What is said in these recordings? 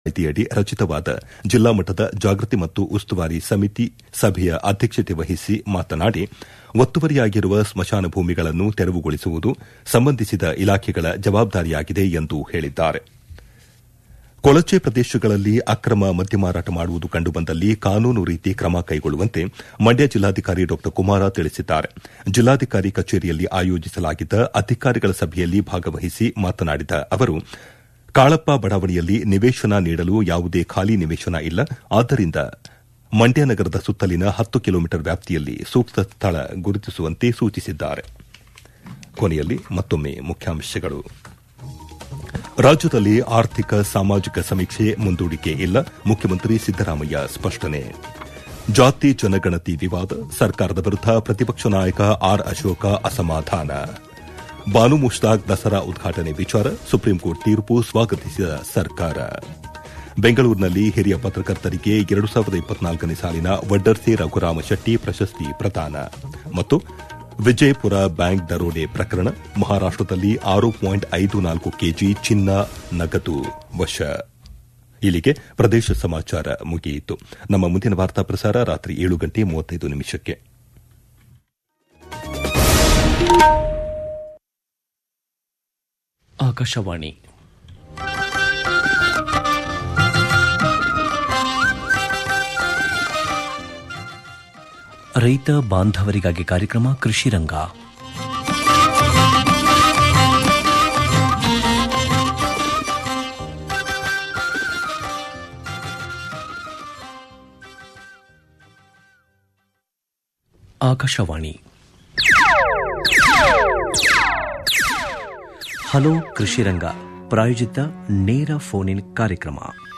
ಕಾಯ್ದೆಯಡಿ ರಚಿತವಾದ ಜಿಲ್ಲಾ ಮಟ್ಟದ ಜಾಗೃತಿ ಮತ್ತು ಉಸ್ತುವಾರಿ ಸಮಿತಿ ಸಭೆಯ ಅಧ್ಯಕ್ಷತೆ ವಹಿಸಿ ಮಾತನಾಡಿ ಒತ್ತುವರಿಯಾಗಿರುವ ಸ್ಮಶಾನ ಭೂಮಿಗಳನ್ನು ತೆರವುಗೊಳಿಸುವುದು ಸಂಬಂಧಿಸಿದ ಇಲಾಖೆಗಳ ಜವಾಬ್ದಾರಿಯಾಗಿದೆ ಎಂದು ಹೇಳಿದ್ದಾರೆ ಕೊಳಚೆ ಪ್ರದೇಶಗಳಲ್ಲಿ ಅಕ್ರಮ ಮದ್ಯ ಮಾರಾಟ ಮಾಡುವುದು ಕಂಡುಬಂದಲ್ಲಿ ಕಾನೂನು ರೀತಿ ಕ್ರಮ ಕೈಗೊಳ್ಳುವಂತೆ ಮಂಡ್ಯ ಜಿಲ್ಲಾಧಿಕಾರಿ ಡಾ ಕುಮಾರ ತಿಳಿಸಿದ್ದಾರೆ ಜಿಲ್ಲಾಧಿಕಾರಿ ಕಚೇರಿಯಲ್ಲಿ ಆಯೋಜಿಸಲಾಗಿದ್ದ ಅಧಿಕಾರಿಗಳ ಸಭೆಯಲ್ಲಿ ಭಾಗವಹಿಸಿ ಮಾತನಾಡಿದ ಅವರು ಕಾಳಪ್ಪ ಬಡಾವಣೆಯಲ್ಲಿ ನಿವೇಶನ ನೀಡಲು ಯಾವುದೇ ಖಾಲಿ ನಿವೇಶನ ಇಲ್ಲ ಆದ್ದರಿಂದ ಮಂಡ್ಯ ನಗರದ ಸುತ್ತಲಿನ ಹತ್ತು ಕಿಲೋಮೀಟರ್ ವ್ಯಾಪ್ತಿಯಲ್ಲಿ ಸೂಕ್ತ ಸ್ಥಳ ಗುರುತಿಸುವಂತೆ ಸೂಚಿಸಿದ್ದಾರೆ ಕೊನೆಯಲ್ಲಿ ಮತ್ತೊಮ್ಮೆ ಮುಖ್ಯಾಂಶಗಳು ರಾಜ್ಯದಲ್ಲಿ ಆರ್ಥಿಕ ಸಾಮಾಜಿಕ ಸಮೀಕ್ಷೆ ಮುಂದೂಡಿಕೆ ಇಲ್ಲ ಮುಖ್ಯಮಂತ್ರಿ ಸಿದ್ದರಾಮಯ್ಯ ಸ್ಪಷ್ಟನೆ ಜಾತಿ ಜನಗಣತಿ ವಿವಾದ ಸರ್ಕಾರದ ವಿರುದ್ದ ಪ್ರತಿಪಕ್ಷ ನಾಯಕ ಆರ್ ಅಶೋಕ ಅಸಮಾಧಾನ ಬಾನು ಮುಷ್ತಾಕ್ ದಸರಾ ಉದ್ಘಾಟನೆ ವಿಚಾರ ಸುಪ್ರೀಂಕೋರ್ಟ್ ತೀರ್ಪು ಸ್ವಾಗತಿಸಿದ ಸರ್ಕಾರ ಬೆಂಗಳೂರಿನಲ್ಲಿ ಹಿರಿಯ ಪತ್ರಕರ್ತರಿಗೆ ಎರಡು ಸಾವಿರದ ಇಪ್ಪತ್ನಾಲ್ಕನೇ ಸಾಲಿನ ವಡ್ಡರ್ಸಿ ರಘುರಾಮ ಶೆಟ್ಟಿ ಪ್ರಶಸ್ತಿ ಪ್ರದಾನ ಮತ್ತು ವಿಜಯಪುರ ಬ್ಯಾಂಕ್ ದರೋಡೆ ಪ್ರಕರಣ ಮಹಾರಾಷ್ಟದಲ್ಲಿ ಆರು ಪಾಯಿಂಟ್ ಐದು ನಾಲ್ಕು ಕೆಜಿ ಚಿನ್ನ ನಗದು ವಶ ಇಲ್ಲಿಗೆ ಪ್ರದೇಶ ಸಮಾಚಾರ ಮುಗಿಯಿತು ನಮ್ಮ ಮುಂದಿನ ವಾರ್ತಾ ಪ್ರಸಾರ ರಾತ್ರಿ ಏಳು ಗಂಟೆ ಮೂವತ್ತೈದು ನಿಮಿಷಕ್ಕೆ ಆಕಾಶವಾಣಿ ರೈತ ಬಾಂಧವರಿಗಾಗಿ ಕಾರ್ಯಕ್ರಮ ಕೃಷಿ ರಂಗ ಆಕಾಶವಾಣಿ ಹಲೋ ಕೃಷಿ ರಂಗ ಪ್ರಾಯೋಜಿತ ನೇರ ಫೋನ್ ಇನ್ ಕಾರ್ಯಕ್ರಮ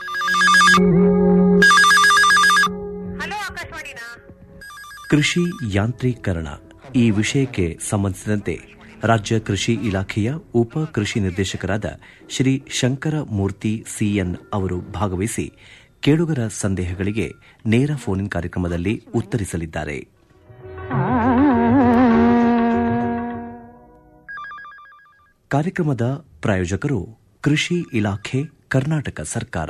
ಹಲೋ ಆಕಾಶವಾಣಿನಾ ಕೃಷಿ ಯಾಂತ್ರೀಕರಣ ಈ ವಿಷಯಕ್ಕೆ ಸಂಬಂಧಿಸಿದಂತೆ ರಾಜ್ಯ ಕೃಷಿ ಇಲಾಖೆಯ ಉಪ ಕೃಷಿ ನಿರ್ದೇಶಕರಾದ ಶ್ರೀ ಶಂಕರ ಮೂರ್ತಿ ಸಿಎನ್ ಅವರು ಭಾಗವಹಿಸಿ ಕೇಳುಗರ ಸಂದೇಹಗಳಿಗೆ ನೇರ ಫೋನ್ ಇನ್ ಕಾರ್ಯಕ್ರಮದಲ್ಲಿ ಉತ್ತರಿಸಲಿದ್ದಾರೆ ಕಾರ್ಯಕ್ರಮದ ಪ್ರಾಯೋಜಕರು ಕೃಷಿ ಇಲಾಖೆ ಕರ್ನಾಟಕ ಸರ್ಕಾರ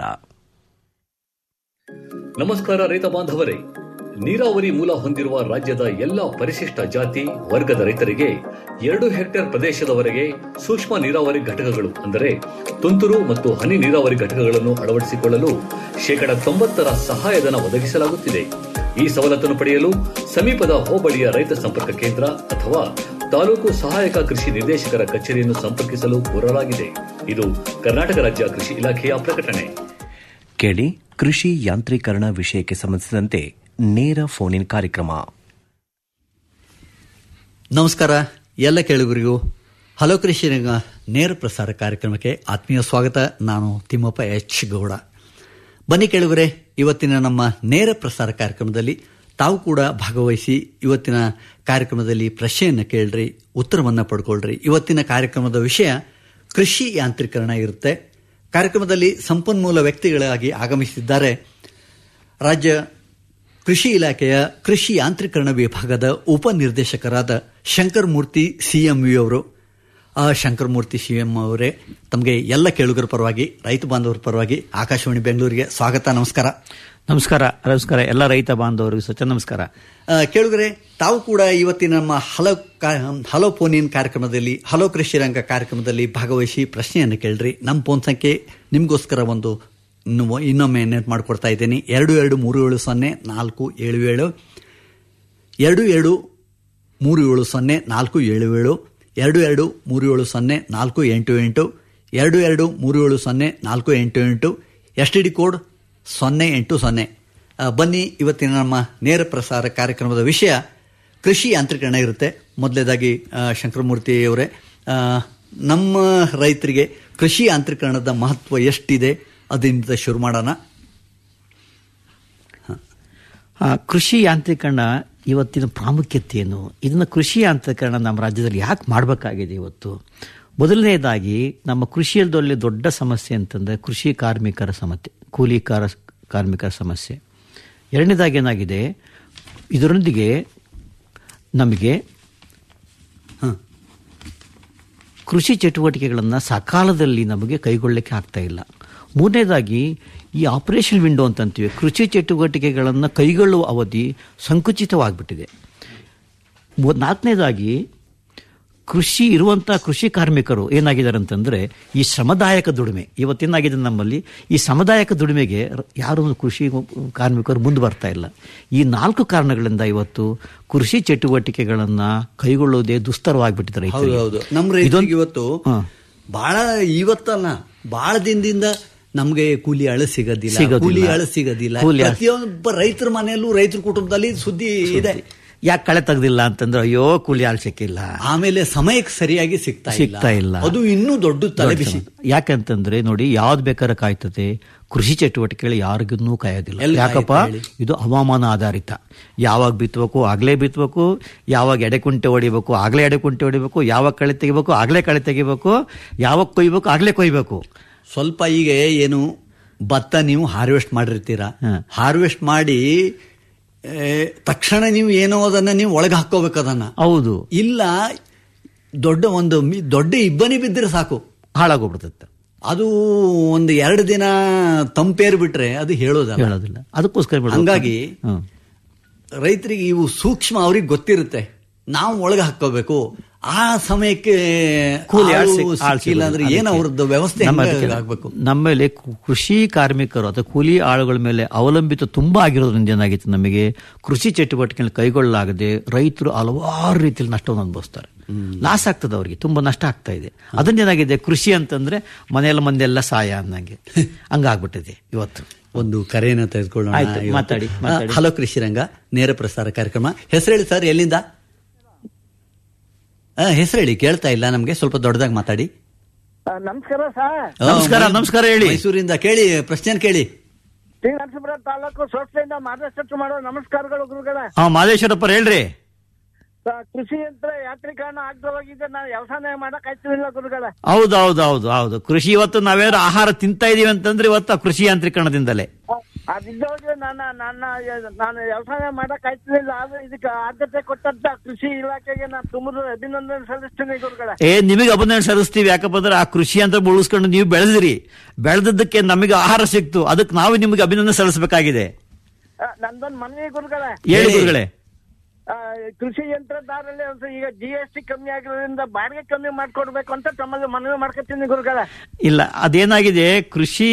ನಮಸ್ಕಾರ ರೈತ ಬಾಂಧವರೇ ನೀರಾವರಿ ಮೂಲ ಹೊಂದಿರುವ ರಾಜ್ಯದ ಎಲ್ಲ ಪರಿಶಿಷ್ಟ ಜಾತಿ ವರ್ಗದ ರೈತರಿಗೆ ಎರಡು ಹೆಕ್ಟೇರ್ ಪ್ರದೇಶದವರೆಗೆ ಸೂಕ್ಷ್ಮ ನೀರಾವರಿ ಘಟಕಗಳು ಅಂದರೆ ತುಂತುರು ಮತ್ತು ಹನಿ ನೀರಾವರಿ ಘಟಕಗಳನ್ನು ಅಳವಡಿಸಿಕೊಳ್ಳಲು ಶೇಕಡ ತೊಂಬತ್ತರ ಸಹಾಯಧನ ಒದಗಿಸಲಾಗುತ್ತಿದೆ ಈ ಸವಲತ್ತನ್ನು ಪಡೆಯಲು ಸಮೀಪದ ಹೋಬಳಿಯ ರೈತ ಸಂಪರ್ಕ ಕೇಂದ್ರ ಅಥವಾ ತಾಲೂಕು ಸಹಾಯಕ ಕೃಷಿ ನಿರ್ದೇಶಕರ ಕಚೇರಿಯನ್ನು ಸಂಪರ್ಕಿಸಲು ಕೋರಲಾಗಿದೆ ಇದು ಕರ್ನಾಟಕ ರಾಜ್ಯ ಕೃಷಿ ಇಲಾಖೆಯ ಪ್ರಕಟಣೆ ಕೇಳಿ ಕೃಷಿ ಯಾಂತ್ರೀಕರಣ ವಿಷಯಕ್ಕೆ ಸಂಬಂಧಿಸಿದಂತೆ ನೇರ ಫೋನ್ ಇನ್ ಕಾರ್ಯಕ್ರಮ ನಮಸ್ಕಾರ ಎಲ್ಲ ಕೇಳುಗರಿಗೂ ಹಲೋ ಕೃಷಿ ರಂಗ ನೇರ ಪ್ರಸಾರ ಕಾರ್ಯಕ್ರಮಕ್ಕೆ ಆತ್ಮೀಯ ಸ್ವಾಗತ ನಾನು ತಿಮ್ಮಪ್ಪ ಎಚ್ ಗೌಡ ಬನ್ನಿ ಕೇಳುಗರೆ ಇವತ್ತಿನ ನಮ್ಮ ನೇರ ಪ್ರಸಾರ ಕಾರ್ಯಕ್ರಮದಲ್ಲಿ ತಾವು ಕೂಡ ಭಾಗವಹಿಸಿ ಇವತ್ತಿನ ಕಾರ್ಯಕ್ರಮದಲ್ಲಿ ಪ್ರಶ್ನೆಯನ್ನು ಕೇಳ್ರಿ ಉತ್ತರವನ್ನು ಪಡ್ಕೊಳ್ರಿ ಇವತ್ತಿನ ಕಾರ್ಯಕ್ರಮದ ವಿಷಯ ಕೃಷಿ ಯಾಂತ್ರೀಕರಣ ಇರುತ್ತೆ ಕಾರ್ಯಕ್ರಮದಲ್ಲಿ ಸಂಪನ್ಮೂಲ ವ್ಯಕ್ತಿಗಳಾಗಿ ಆಗಮಿಸಿದ್ದಾರೆ ರಾಜ್ಯ ಕೃಷಿ ಇಲಾಖೆಯ ಕೃಷಿ ಯಾಂತ್ರೀಕರಣ ವಿಭಾಗದ ಉಪನಿರ್ದೇಶಕರಾದ ಶಂಕರ್ ಮೂರ್ತಿ ಸಿಎಂವಿ ಅವರು ಆ ಶಂಕರ್ ಮೂರ್ತಿ ಸಿಎಂ ಅವರೇ ತಮಗೆ ಎಲ್ಲ ಕೇಳುಗರ ಪರವಾಗಿ ರೈತ ಬಾಂಧವರ ಪರವಾಗಿ ಆಕಾಶವಾಣಿ ಬೆಂಗಳೂರಿಗೆ ಸ್ವಾಗತ ನಮಸ್ಕಾರ ನಮಸ್ಕಾರ ನಮಸ್ಕಾರ ಎಲ್ಲ ರೈತ ಬಾಂಧವರಿಗೂ ಸ್ವಚ್ಛ ನಮಸ್ಕಾರ ಆ, ಕೇಳುಗರೆ ತಾವು ಕೂಡ ಇವತ್ತಿನ ನಮ್ಮ ಹಲೋ ಕಾ- ಹಲೋ ಫೋನ್ ಇನ್ ಕಾರ್ಯಕ್ರಮದಲ್ಲಿ ಹಲೋ ಕೃಷಿ ರಂಗ ಕಾರ್ಯಕ್ರಮದಲ್ಲಿ ಭಾಗವಹಿಸಿ ಪ್ರಶ್ನೆಯನ್ನು ಕೇಳ್ರಿ ನಮ್ಮ ಫೋನ್ ಸಂಖ್ಯೆ ನಿಮಗೋಸ್ಕರ ಒಂದು ಇನ್ನು- ಇನ್ನೊಮ್ಮೆ ನೆಟ್ ಮಾಡಿಕೊಡ್ತಾ ಇದ್ದೀನಿ ಎರಡು ಎರಡು ಮೂರು ಏಳು ಸೊನ್ನೆ ನಾಲ್ಕು ಏಳು ಏಳು ಎರಡು ಎರಡು ಮೂರು ಏಳು ಸೊನ್ನೆ ನಾಲ್ಕು ಏಳು ಏಳು ಎರಡು ಎರಡು ಮೂರು ಏಳು ಸೊನ್ನೆ ನಾಲ್ಕು ಎಂಟು ಎಂಟು ಎರಡು ಎರಡು ಮೂರು ಏಳು ಸೊನ್ನೆ ನಾಲ್ಕು ಎಂಟು ಎಂಟು ಎಸ್ ಟಿ ಡಿ ಕೋಡ್ ಸೊನ್ನೆ ಎಂಟು ಸೊನ್ನೆ ಆ, ಬನ್ನಿ ಇವತ್ತಿನ ನಮ್ಮ ನೇರ ಪ್ರಸಾರ ಕಾರ್ಯಕ್ರಮದ ವಿಷಯ ಕೃಷಿ ಯಾಂತ್ರೀಕರಣ ಇರುತ್ತೆ ಮೊದಲೇದಾಗಿ ಶಂಕರಮೂರ್ತಿ ಅವರೇ ಆ, ನಮ್ಮ ರೈತರಿಗೆ ಕೃಷಿ ಯಾಂತ್ರೀಕರಣದ ಮಹತ್ವ ಎಷ್ಟಿದೆ ಅದರಿಂದ ಶುರು ಮಾಡೋಣ ಆ, ಕೃಷಿ ಯಾಂತ್ರೀಕರಣ ಇವತ್ತಿನ ಪ್ರಾಮುಖ್ಯತೆ ಏನು ಇದನ್ನು ಕೃಷಿ ಯಾಂತ್ರೀಕರಣ ನಮ್ಮ ರಾಜ್ಯದಲ್ಲಿ ಯಾಕೆ ಮಾಡಬೇಕಾಗಿದೆ ಇವತ್ತು ಮೊದಲನೇದಾಗಿ ನಮ್ಮ ಕೃಷಿಯಲ್ದಲ್ಲಿ ದೊಡ್ಡ ಸಮಸ್ಯೆ ಅಂತಂದರೆ ಕೃಷಿ ಕಾರ್ಮಿಕರ ಸಮಸ್ಯೆ ಕೂಲಿ ಕಾರ ಕಾರ್ಮಿಕರ ಸಮಸ್ಯೆ ಎರಡನೇದಾಗಿ ಏನಾಗಿದೆ ಇದರೊಂದಿಗೆ ನಮಗೆ ಕೃಷಿ ಚಟುವಟಿಕೆಗಳನ್ನು ಸಕಾಲದಲ್ಲಿ ನಮಗೆ ಕೈಗೊಳ್ಳಲಿಕ್ಕೆ ಆಗ್ತಾ ಇಲ್ಲ ಮೂರನೇದಾಗಿ ಈ ಆಪರೇಷನ್ ವಿಂಡೋ ಅಂತ ಅಂತೀವಿ ಕೃಷಿ ಚಟುವಟಿಕೆಗಳನ್ನು ಕೈಗೊಳ್ಳುವ ಅವಧಿ ಸಂಕುಚಿತವಾಗಿಬಿಟ್ಟಿದೆ ಮೂರ್- ನಾಲ್ಕನೇದಾಗಿ ಕೃಷಿ ಇರುವಂಥ ಕೃಷಿ ಕಾರ್ಮಿಕರು ಏನಾಗಿದ್ದಾರೆ ಅಂತಂದ್ರೆ ಈ ಶ್ರಮದಾಯಕ ದುಡಿಮೆ ಇವತ್ತೇನಾಗಿದೆ ನಮ್ಮಲ್ಲಿ ಈ ಶ್ರಮದಾಯಕ ದುಡಿಮೆಗೆ ರ- ಯಾರು ಕೃಷಿ ಕಾರ್ಮಿಕರು ಮುಂದೆ ಬರ್ತಾ ಇಲ್ಲ ಈ ನಾಲ್ಕು ಕಾರಣಗಳಿಂದ ಇವತ್ತು ಕೃಷಿ ಚಟುವಟಿಕೆಗಳನ್ನ ಕೈಗೊಳ್ಳುವುದೇ ದುಸ್ತರವಾಗಿಬಿಟ್ಟಿದೆ ಹೌದು ರೈತರಿಗೆ. ಹೌದು ನಮ್ಮ ರೈತರಿಗೆ ಇದೊಂದು- ಇವತ್ತು ಹಾ. ಬಹಳ ಇವತ್ತಲ್ಲ ಬಹಳ ದಿನದಿಂದ ನಮ್ಗೆ ಕೂಲಿ ಆಳು ಸಿಗೋದಿಲ್ಲ ಸಿಗೋದಿಲ್ಲ. ಕೂಲಿ ಆಳು ಸಿಗೋದಿಲ್ಲ ಕೂಲಿ ಆಳು- ಪ್ರತಿಯೊಬ್ಬ ರೈತರ ಮನೆಯಲ್ಲೂ ರೈತರ ಕುಟುಂಬದಲ್ಲಿ ಸುದ್ದಿ ಇದೆ ಯಾಕೆ ಕಳೆ ತೆಗ್ದಿಲ್ಲ ಅಂತಂದ್ರೆ ಅಯ್ಯೋ ಕೂಲಿ ಆಳ್ ಸಿಕ್ಕಿಲ್ಲ ಆಮೇಲೆ ಸಮಯಕ್ಕೆ ಸರಿಯಾಗಿ ಸಿಗ್ತಾ ಸಿಗ್ತಾ ಇಲ್ಲ ಅದು ಇನ್ನೂ ದೊಡ್ಡ ತಲೆಬಿಸಿ ಯಾಕಂತಂದ್ರೆ ನೋಡಿ ಯಾವ್ದು ಬೇಕಾದ್ರೆ ಕಾಯ್ತದೆ ಕೃಷಿ ಚಟುವಟಿಕೆಗಳು ಯಾರಿಗೂ ಕಾಯೋದಿಲ್ಲ ಎಲ್ಲಿ ಯಾಕಪ್ಪ ಕಾಯುತ್ತೆ ಹೇಳಿ? ಇದು ಹವಾಮಾನ ಆಧಾರಿತ ಯಾವಾಗ ಬಿತ್ತಬೇಕು ಆಗ್ಲೇ ಬಿತ್ತಬೇಕು ಯಾವಾಗ ಎಡೆಕುಂಟೆ ಹೊಡಿಬೇಕು ಆಗ್ಲೇ ಎಡೆಕುಂಟೆ ಹೊಡಿಬೇಕು ಯಾವಾಗ ಕಳೆ ತೆಗಿಬೇಕು ಆಗ್ಲೇ ಕಳೆ ತೆಗಿಬೇಕು ಯಾವಾಗ ಕೊಯ್ಬೇಕು ಆಗ್ಲೇ ಕೊಯ್ಬೇಕು ಸ್ವಲ್ಪ ಈಗ ಏನು ಭತ್ತ ನೀವು ಹಾರ್ವೆಸ್ಟ್ ಮಾಡಿರ್ತೀರಾ ಹ. ಹಾರ್ವೆಸ್ಟ್ ಮಾಡಿ ಏ, ತಕ್ಷಣ ನೀವು ಏನೋ ಅದನ್ನ ನೀವು ಒಳಗೆ ಹಾಕೋಬೇಕು ಅದನ್ನ ಹೌದು ಇಲ್ಲ ದೊಡ್ಡ ಒಂದು ಮಿ- ದೊಡ್ಡ ಇಬ್ಬನಿ ಬಿದ್ದರೆ ಸಾಕು ಹಾಳಾಗೋಗ್ಬಿಡ್ತದೆ ಅದು ಒಂದು ಎರಡು ದಿನ ತಂಪೇರ್ ಬಿಟ್ರೆ ಅದು ಹೇಳೋದಲ್ಲ ಹೇಳೋದಿಲ್ಲ ಅದಕ್ಕೋಸ್ಕರ ಬಿಡ್ಬೇಕು. ಹಂಗಾಗಿ ಹ್ಮ್. ರೈತರಿಗೆ ಇವು ಸೂಕ್ಷ್ಮ ಅವ್ರಿಗೆ ಗೊತ್ತಿರುತ್ತೆ ನಾವು ಒಳಗೆ ಹಾಕೋಬೇಕು ಆ ಸಮಯಕ್ಕೆ ಕೂಲಿ ಆಳ್ ಆಳು ಸಿಕ್- ಆಳ್ ಸಿಕ್ಕಿಲ್ಲ ಸಿಗೋದಿಲ್ಲ. ಅಂದ್ರೆ ಏನು ಅದಕ್ಕೆ ಅವ್ರದ್ದು ವ್ಯವಸ್ಥೆ ನಮ್ಮ ಹೆಂಗೆ ಅದಕ್ಕೆ ಆಗ್ಬೇಕು ನಮ್ಮಲ್ಲಿ ಕು- ಕೃಷಿ ಕಾರ್ಮಿಕರು ಅಥವಾ ಕೂಲಿ ಆಳುಗಳ ಮೇಲೆ ಅವಲಂಬಿತ ತುಂಬಾ ಆಗಿರೋದ್ರಿಂದ ಏನಾಗಿತ್ತು ನಮಗೆ ಕೃಷಿ ಚಟುವಟಿಕೆಗಳನ್ನು ಕೈಗೊಳ್ಳಲಾಗದೆ ರೈತರು ಹಲವಾರು ರೀತಿಯಲ್ಲಿ ನಷ್ಟವನ್ನು ಅನುಭವಿಸ್ತಾರೆ ಲಾಸ್ ಆಗ್ತದೆ ಅವರಿಗೆ ತುಂಬಾ ನಷ್ಟ ಆಗ್ತಾ ಇದೆ ಅದನ್ನೇನಾಗಿದೆ ಕೃಷಿ ಅಂತಂದ್ರೆ ಮನೆಯಲ್ಲ ಮಂದೆಲ್ಲ ಸಾಯ ಅನ್ನಂಗೆ ಹಂಗಾಗ್ಬಿಟ್ಟಿದೆ ಇವತ್ತು ಒಂದು ಕರೆಯನ್ನು ತೆಗೆದುಕೊಳ್ಳೋಣ ಆಯ್ತು, ಇವತ್ತು. ಮಾತಾಡಿ, ಮಾತಾಡಿ. ಆ, ಹಲೋ ಕೃಷಿ ರಂಗ ನೇರ ಪ್ರಸಾರ ಕಾರ್ಯಕ್ರಮ ಹೆಸರು ಹೇಳಿ ಸರ್ ಎಲ್ಲಿಂದ ಆ, ಹೆಸರು ಹೇಳಿ ಕೇಳ್ತಾ ಇಲ್ಲ ನಮ್ಗೆ ಸ್ವಲ್ಪ ದೊಡ್ಡದಾಗಿ ಮಾತಾಡಿ ಆ, ನಮಸ್ಕಾರ ಸರ್ ಆ, ನಮಸ್ಕಾರ, ಮೈ- ನಮಸ್ಕಾರ ಹೇಳಿ. ಮೈಸೂರಿಂದ ಕೇಳಿ ಪ್ರಶ್ನೆ ಕೇಳಿ ಶ್ರೀನರಸೀಪುರ ತಾಲೂಕು ಸಂಸ್ಥೆಯಿಂದ ಮಾರ್ಗದರ್ಶನ ಮಾಡೋ ನಮಸ್ಕಾರಗಳು ಗುರುಗಳ ಹಾ ಮಾದೇಶ್ವರಪ್ಪರ ಹೇಳ್ರಿ ಆ, ಕೃಷಿ ಯಂತ್ರ ಯಾಂತ್ರೀಕರಣ ಆಗ್ದವಾಗಿದೆ ನಾವು ವ್ಯವಸಾಯ ಮಾಡಕ್ ಆಯ್ತಿಲ್ಲ ಗುರುಗಳ ಹೌದು ಹೌದು ಹೌದು ಹೌದು ಕೃಷಿ ಇವತ್ತು ನಾವೇನಾದ್ರು ಆಹಾರ ತಿಂತಾ ಇದೀವಿ ಅಂತಂದ್ರೆ ಇವತ್ತು ಆ ಕೃಷಿ ಯಾಂತ್ರೀಕರಣದಿಂದಲೇ ಅದಿದ್ದೋಗಿ ನನ್ನ ನನ್ನ ನಾನು ವ್ಯವಸಾಯ ಮಾಡಕ್ ಆಯ್ತಿಲ್ಲ ಆದ್ರೆ ಇದಕ್ಕೆ ಆದ್ಯತೆ ಕೊಟ್ಟಂತ ಕೃಷಿ ಇಲಾಖೆಗೆ ನಾನು ತುಂಬ ಅಭಿನಂದನೆ ಸಲ್ಲಿಸ್ತೀನಿ ಗುರುಗಳ ಏ ನಿಮಗೆ ಅಭಿನಂದನೆ ಸಲ್ಲಿಸ್ತೀವಿ ಯಾಕಪ್ಪ ಅಂದ್ರೆ ಆ ಕೃಷಿ ಅಂತ ಉಳಿಸ್ಕೊಂಡು ನೀವು ಬೆಳೆದಿರಿ ಬೆಳೆದದ್ದಕ್ಕೆ ನಮಗೆ ಆಹಾರ ಸಿಕ್ತು ಅದಕ್ಕೆ ನಾವು ನಿಮಗೆ ಅಭಿನಂದನೆ ಸಲ್ಲಿಸಬೇಕಾಗಿದೆ ಆ, ನಂದೊಂದು ಮನವಿ ಗುರುಗಳ ಹೇಳಿ ಹೇಳಿ. ಗುರುಗಳೇ ಆ, ಕೃಷಿ ಯಂತ್ರದಾರಲ್ಲಿ ಒಂದು ಈಗ ಜಿ ಎಸ್ ಟಿ ಕಮ್ಮಿ ಆಗಿರೋದ್ರಿಂದ ಬಾಡಿಗೆ ಕಮ್ಮಿ ಮಾಡ್ಕೊಡ್ಬೇಕು ಅಂತ ತಮ್ಮಲ್ಲಿ ಮನವಿ ಮಾಡ್ಕೊತೀನಿ ಗುರುಗಳ ಇಲ್ಲ ಅದೇನಾಗಿದೆ ಕೃಷಿ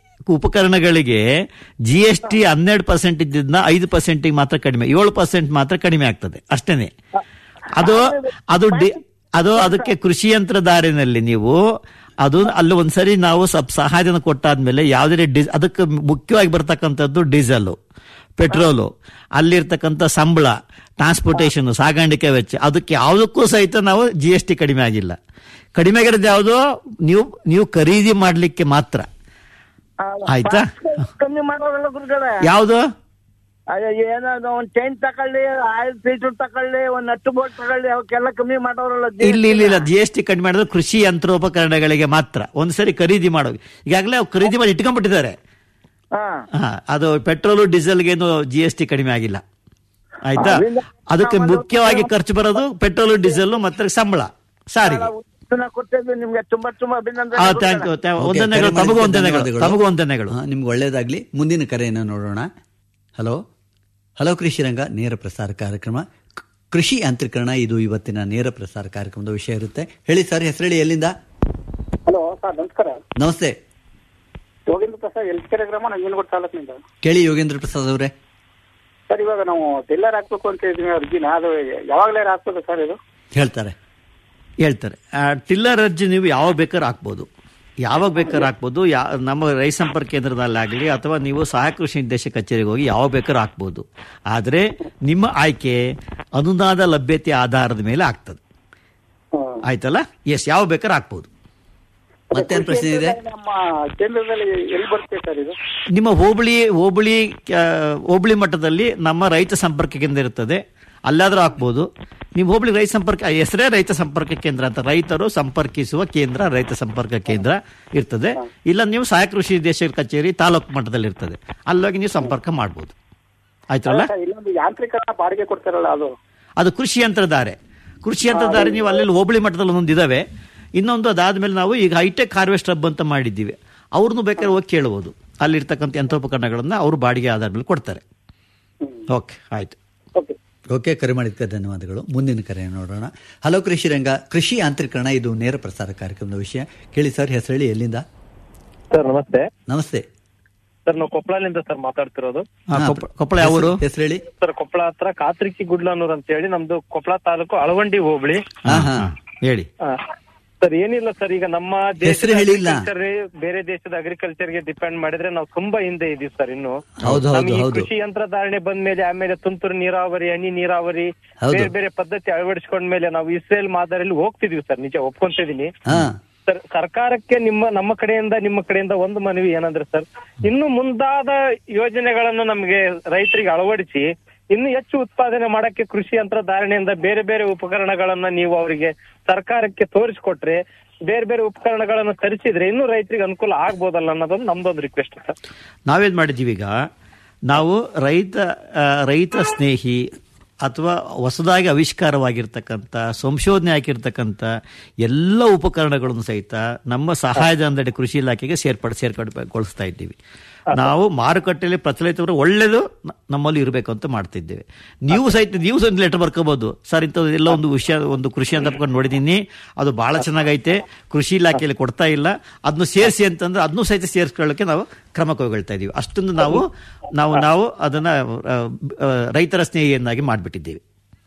ಉಪಕರಣಗಳಿಗೆ ಜಿ ಎಸ್ ಟಿ ಹನ್ನೆರಡು ಪರ್ಸೆಂಟ್ ಇದ್ದಿದ್ದನ್ನ ಐದು ಪರ್ಸೆಂಟಿಗೆ ಮಾತ್ರ ಕಡಿಮೆ ಏಳು ಪರ್ಸೆಂಟ್ ಮಾತ್ರ ಕಡಿಮೆ ಆಗ್ತದೆ ಅಷ್ಟೇನೆ ಅದು ಅದು ಡಿ ಅದು ಅದಕ್ಕೆ ಕೃಷಿ ಯಂತ್ರಧಾರಿನಲ್ಲಿ ನೀವು ಅದು ಅಲ್ಲಿ ಒಂದ್ಸರಿ ನಾವು ಸ್ವಲ್ಪ ಸಹಾಯಧನ ಕೊಟ್ಟಾದ್ಮೇಲೆ ಯಾವುದೇ ಡಿಸ್ ಅದಕ್ಕೆ ಮುಖ್ಯವಾಗಿ ಬರ್ತಕ್ಕಂಥದ್ದು ಡೀಸೆಲ್ ಪೆಟ್ರೋಲು ಅಲ್ಲಿರ್ತಕ್ಕಂಥ ಸಂಬಳ ಟ್ರಾನ್ಸ್ಪೋರ್ಟೇಷನ್ ಸಾಗಾಣಿಕೆ ವೆಚ್ಚ ಅದಕ್ಕೆ ಯಾವುದಕ್ಕೂ ಸಹಿತ ನಾವು ಜಿ ಎಸ್ ಟಿ ಕಡಿಮೆ ಆಗಿಲ್ಲ ಕಡಿಮೆ ಆಗಿರೋದು ಯಾವುದು ನೀವು ನೀವು ಖರೀದಿ ಮಾಡಲಿಕ್ಕೆ ಮಾತ್ರ ಆ, ಆಯ್ತಾ? parts ಕಮ್ಮಿ ಮಾಡೋರಲ್ಲ ಗುರುಗಳ ಯಾವುದು ಅಯ್ಯೋ ಏನಾದ್ರು ಒಂದ್ ಚೈನ್ ತಕೊಳ್ಳಿ ಆಯಿಲ್ ಫಿಲ್ಟರ್ ತಕೊಳ್ಳಿ ಒಂದ್ ನಟ್ಟು ಬೋಲ್ಟ್ ತಗೊಳ್ಳಿ ಅವಕ್ಕೆಲ್ಲ ಕಮ್ಮಿ ಮಾಡೋರಲ್ಲ ಇಲ್ಲ ಇಲ್ಲ ಇಲ್ಲ ಜಿ ಎಸ್ ಟಿ ಕಡಿಮೆ ಮಾಡಿದ್ರೆ ಕೃಷಿ ಯಂತ್ರೋಪಕರಣಗಳಿಗೆ ಮಾತ್ರ ಒಂದ್ಸರಿ ಖರೀದಿ ಮಾಡೋ ಈಗಾಗಲೇ ಅವ್ರು ಖರೀದಿ ಮಾಡಿ ಇಟ್ಕೊಂಡ್ಬಿಟ್ಟಿದ್ದಾರೆ ಹಾ ಹಾ ಅದು ಪೆಟ್ರೋಲು ಡೀಸೆಲ್ಗೇನು ಜಿ ಎಸ್ ಟಿ ಕಡಿಮೆ ಆಗಿಲ್ಲ ಆಯ್ತಾ ಅದ್ರಿಂದ ಅದಕ್ಕೆ ನಾವು ಮುಖ್ಯವಾಗಿ ಖರ್ಚು ಬರೋದು ಪೆಟ್ರೋಲು ಡೀಸೆಲ್ ಮತ್ತೆ ಸಂಬಳ ಸಾರಿಗೆ ಉತ್ತನ ಕೊಟ್ಟಿದ್ದು ನಿಮ್ಗೆ ತುಂಬಾ ತುಂಬಾ ಆ ಅಭಿನಂದನೆ ಥ್ಯಾಂಕ್ ಯು ಓಕೆ, ವಂದನೆಗಳು ಕರೆ ತಮಗೂ ಮಾಡಿದ್ದಕ್ಕೆ ವಂದನೆಗಳು ಧನ್ಯವಾದಗಳು. ತಮಗೂ ವಂದನೆಗಳು ಹಾ, ನಿಮ್ಗೆ ಒಳ್ಳೇದಾಗ್ಲಿ ಮುಂದಿನ ಕರೆಯನ್ನು ನೋಡೋಣ ಹಲೋ ಹಲೋ ಕೃಷಿ ರಂಗ ನೇರ ಪ್ರಸಾರ ಕಾರ್ಯಕ್ರಮ ಕ್- ಕೃಷಿ ಯಾಂತ್ರೀಕರಣ ಇದು ಇವತ್ತಿನ ನೇರ ಪ್ರಸಾರ ಕಾರ್ಯಕ್ರಮದ ವಿಷಯ ಇರುತ್ತೆ ಹೇಳಿ ಸರ್ ಹೆಸರು ಹೇಳಿ ಎಲ್ಲಿಂದ ಹಲೋ ಸರ್ ನಮಸ್ಕಾರ ನಮಸ್ತೆ ಯೋಗೇಂದ್ರ ಪ್ರಸಾದ್ ಎಲ್ಕೆರೆ ಗ್ರಾಮ ನಂಜನಗೂಡು ತಾಲೂಕಿನಿಂದ ಕೇಳಿ ಯೋಗೇಂದ್ರ ಪ್ರಸಾದ್ ಅವರೇ ಸರ್ ಇವಾಗ ನಾವು ಟೆಲ್ಲರ್ ಹಾಕ್ಬೇಕು ಅಂತ ಇದ್ದೀವಿ ಅರ್ಜಿನ ಅದು ಯಾವಾಗಲೇ ಹಾಕ್ಬೇಕು ಸರ್ ಇದು ಹೇಳ್ತಾರೆ ಹೇಳ್ತಾರೆ ಆ, ಟಿಲ್ಲರ್ ಅರ್ಜಿ ನೀವು ಯಾವಾಗ ಬೇಕಾದ್ರೆ ಹಾಕ್ಬೋದು ಯಾವಾಗ ಬೇಕಾದ್ರೆ ಹಾಕ್ಬೋದು ಯಾ ನಮ್ಮ ರೈತ ಸಂಪರ್ಕ ಕೇಂದ್ರದಲ್ಲಾಗಲಿ ಅಥವಾ ನೀವು ಸಹಾಯಕ ಕೃಷಿ ನಿರ್ದೇಶಕ ಕಚೇರಿಗೆ ಹೋಗಿ ಯಾವಾಗ ಬೇಕಾದ್ರೆ ಹಾಕ್ಬೋದು ಆದರೆ ನಿಮ್ಮ ಆಯ್ಕೆ ಅನುದಾನ ಲಭ್ಯತೆ ಆಧಾರದ ಮೇಲೆ ಆಗ್ತದೆ ಆಯ್ತಲ್ಲ ಎಸ್ ಯಾವ ಬೇಕಾದ್ರೆ ಹಾಕ್ಬೋದು ಮತ್ತೇನ್ ಪ್ರಶ್ನೆ ಇದೆ ನಮ್ಮ ಕೇಂದ್ರದಲ್ಲಿ ಎಲ್ಲಿ ಬರುತ್ತೆ ಸರ್ ಇದು ನಿಮ್ಮ ಹೋಬಳಿ ಹೋಬಳಿ ಆ, ಹೋಬಳಿ ಮಟ್ಟದಲ್ಲಿ ನಮ್ಮ ರೈತ ಸಂಪರ್ಕ ಕೇಂದ್ರ ಇರ್ತದೆ ಅಲ್ಲಾದ್ರೂ ಹಾಕ್ಬೋದು ನೀವು ಹೋಬಳಿ ರೈತ ಸಂಪರ್ಕ ಹೆಸರೇ ರೈತ ಸಂಪರ್ಕ ಕೇಂದ್ರ ಅಂತ ರೈತರು ಸಂಪರ್ಕಿಸುವ ಕೇಂದ್ರ ರೈತ ಸಂಪರ್ಕ ಕೇಂದ್ರ ಇರ್ತದೆ ಇಲ್ಲ ನೀವು ಸಹಾಯಕ ಕೃಷಿ ನಿರ್ದೇಶಕರ ಕಚೇರಿ ತಾಲೂಕು ಮಟ್ಟದಲ್ಲಿ ಇರ್ತದೆ ಅಲ್ಲೋಗಿ ನೀವು ಸಂಪರ್ಕ ಮಾಡ್ಬೋದು ಆಯ್ತಲ್ಲ ಸರ್, ಇಲ್ಲೊಂದು ಯಾಂತ್ರಿಕರಣ ಬಾಡಿಗೆ ಕೊಡ್ತಾರಲ್ಲ ಅದು ಅದು ಕೃಷಿ ಯಂತ್ರಧಾರೆ ಕೃಷಿ ಯಂತ್ರಧಾರೆ ನೀವು ಅಲ್ಲಿ ಹೋಬಳಿ ಮಟ್ಟದಲ್ಲಿ ಒಂದೊಂದು ಇದಾವೆ ಇನ್ನೊಂದು ಅದಾದ್ಮೇಲೆ ನಾವು ಈಗ ಹೈಟೆಕ್ ಹಾರ್ವೆಸ್ಟ್ ಹಬ್ ಅಂತ ಮಾಡಿದ್ದೀವಿ ಅವ್ರನ್ನು ಬೇಕಾದ್ರೆ ಹೋಗಿ ಕೇಳ್ಬೋದು ಅಲ್ಲಿರ್ತಕ್ಕಂಥ ಯಂತ್ರೋಪಕರಣಗಳನ್ನ ಅವರು ಬಾಡಿಗೆ ಆಧಾರ ಮೇಲೆ ಕೊಡ್ತಾರೆ ಓಕೆ ಆಯ್ತು ಓಕೆ ಓಕೆ ಕರೆ ಮಾಡಿದ್ದಕ್ಕೆ ಧನ್ಯವಾದಗಳು ಮುಂದಿನ ಕರೆ ನೋಡೋಣ ಹಲೋ ಕೃಷಿ ರಂಗ ಕೃಷಿ ಯಾಂತ್ರೀಕರಣ ಇದು ನೇರ ಪ್ರಸಾರ ಕಾರ್ಯಕ್ರಮದ ವಿಷಯ ಕೇಳಿ ಸರ್ ಹೆಸರು ಹೇಳಿ ಎಲ್ಲಿಂದ ಸರ್ ನಮಸ್ತೆ ನಮಸ್ತೆ ಸರ್ ನಾವು ಕೊಪ್ಪಳದಿಂದ ಸರ್ ಮಾತಾಡ್ತಿರೋದು ಹಾ, ಕೊಪ್ಪ- ಕೊಪ್ಪಳ ಯಾವ ಊರು ಹೆಸರು ಹೇಳಿ ಸರ್ ಕೊಪ್ಪಳ ಹತ್ರ ಕಾತ್ರಿಕಿ ಗುಡ್ಲನೂರ್ ಅಂತ ಹೇಳಿ ನಮ್ದು ಕೊಪ್ಪಳ ತಾಲೂಕು ಅಳವಂಡಿ ಹೋಬಳಿ ಹಾ ಹಾ ಹೇಳಿ ಆ, ಸರ್ ಏನಿಲ್ಲ ಸರ್ ಈಗ ನಮ್ಮ ಹೆಸ್ರು ಹೇಳಿಲ್ಲ. agriculture ಬೇರೆ ದೇಶದ ಅಗ್ರಿಕಲ್ಚರ್ ಗೆ ಡಿಪೆಂಡ್ ಮಾಡಿದ್ರೆ ನಾವು ತುಂಬಾ ಹಿಂದೆ ಇದೀವಿ ಸರ್ ಇನ್ನು ಹೌದು, ಹೌದು, ನಮ್ಗೆ ಈ ಹೌದು. ಕೃಷಿ ಯಂತ್ರಧಾರಣೆ ಬಂದ್ಮೇಲೆ ಆಮೇಲೆ ತುಂತುರು ನೀರಾವರಿ ಹನಿ ನೀರಾವರಿ ಹೌದು. ಬೇರೆ ಬೇರೆ ಪದ್ಧತಿ ಅಳವಡಿಸ್ಕೊಂಡ್ಮೇಲೆ ನಾವು ಇಸ್ರೇಲ್ ಮಾದರಿಯಲ್ಲಿ ಹೋಗ್ತಿದೀವಿ ಸರ್ ನಿಜ ಒಪ್ಕೊಂತಿದೀನಿ ಹಾ ಸರ್ ಸರ್ಕಾರಕ್ಕೆ ನಿಮ್ಮ ನಮ್ಮ ಕಡೆಯಿಂದ ನಿಮ್ಮ ಕಡೆಯಿಂದ ಒಂದು ಮನವಿ ಏನಂದ್ರೆ ಸರ್ ಇನ್ನು ಮುಂದಾದ ಯೋಜನೆಗಳನ್ನು ನಮಗೆ ರೈತರಿಗೆ ಅಳವಡಿಸಿ ಇನ್ನು ಹೆಚ್ಚು ಉತ್ಪಾದನೆ ಮಾಡಕ್ಕೆ ಕೃಷಿ ಯಂತ್ರಧಾರಣೆಯಿಂದ ಬೇರೆ ಬೇರೆ ಉಪಕರಣಗಳನ್ನ ನೀವು ಅವರಿಗೆ ಸರ್ಕಾರಕ್ಕೆ ತೋರಿಸ್ಕೊಟ್ರೆ ಬೇರೆ ಬೇರೆ ಉಪಕರಣಗಳನ್ನು ತರಿಸಿದ್ರೆ ಇನ್ನೂ ರೈತರಿಗೆ ಅನುಕೂಲ ಆಗ್ಬೋದಲ್ಲ ಅನ್ನೋದೊಂದು ನಮ್ದೊಂದು ರಿಕ್ವೆಸ್ಟ್ ಸರ್ ನಾವೇನ್ ಮಾಡಿದ್ದೀವಿ ಈಗ ನಾವು ರೈತ ಆ, ರೈತ ಸ್ನೇಹಿ ಅಥವಾ ಹೊಸದಾಗಿ ಆವಿಷ್ಕಾರವಾಗಿರ್ತಕ್ಕಂಥ ಸಂಶೋಧನೆ ಆಗಿರ್ತಕ್ಕಂಥ ಎಲ್ಲ ಉಪಕರಣಗಳನ್ನು ಸಹಿತ ನಮ್ಮ ಸಹಾಯಧನದಡಿ ಕೃಷಿ ಇಲಾಖೆಗೆ ಸೇರ್ಪಡೆ ಸೇರ್ಪಡೆಗೊಳಿಸ್ತಾ ಇದ್ದೀವಿ ನಾವು ಮಾರುಕಟ್ಟೆಯಲ್ಲಿ ಪ್ರಚಲಿತವರು ಒಳ್ಳೇದು ನ- ನಮ್ಮಲ್ಲಿ ಇರಬೇಕು ಅಂತ ಮಾಡ್ತಿದ್ದೇವೆ ನೀವು ಸಹಿತ ನೀವು ಸಹಿತ ಲೆಟರ್ ಬರ್ಕೋಬಹುದು ಸರ್ ಇಂಥದ್ದು ಎಲ್ಲ ಒಂದು ವಿಷಯ ಒಂದು ಕೃಷಿ ಅಂತ ಪಡ್ಕೊಂಡು ನೋಡಿದ್ದೀನಿ ಅದು ಬಹಳ ಚೆನ್ನಾಗೈತೆ ಕೃಷಿ ಇಲಾಖೆಯಲ್ಲಿ ಕೊಡ್ತಾ ಇಲ್ಲ ಅದನ್ನು ಸೇರಿಸಿ ಅಂತಂದ್ರೆ ಅದನ್ನು ಸಹಿತ ಸೇರಿಸ್ಕೊಳ್ಳೋಕೆ ನಾವು ಕ್ರಮ ಕೈಗೊಳ್ತಾ ಇದೀವಿ ಅಷ್ಟೊಂದು ನಾವು ನಾವು ನಾವು ಅದನ್ನ ಆ, ಆ, ರೈತರ ಸ್ನೇಹಿಯನ್ನಾಗಿ ಮಾಡಿಬಿಟ್ಟಿದ್ದೀವಿ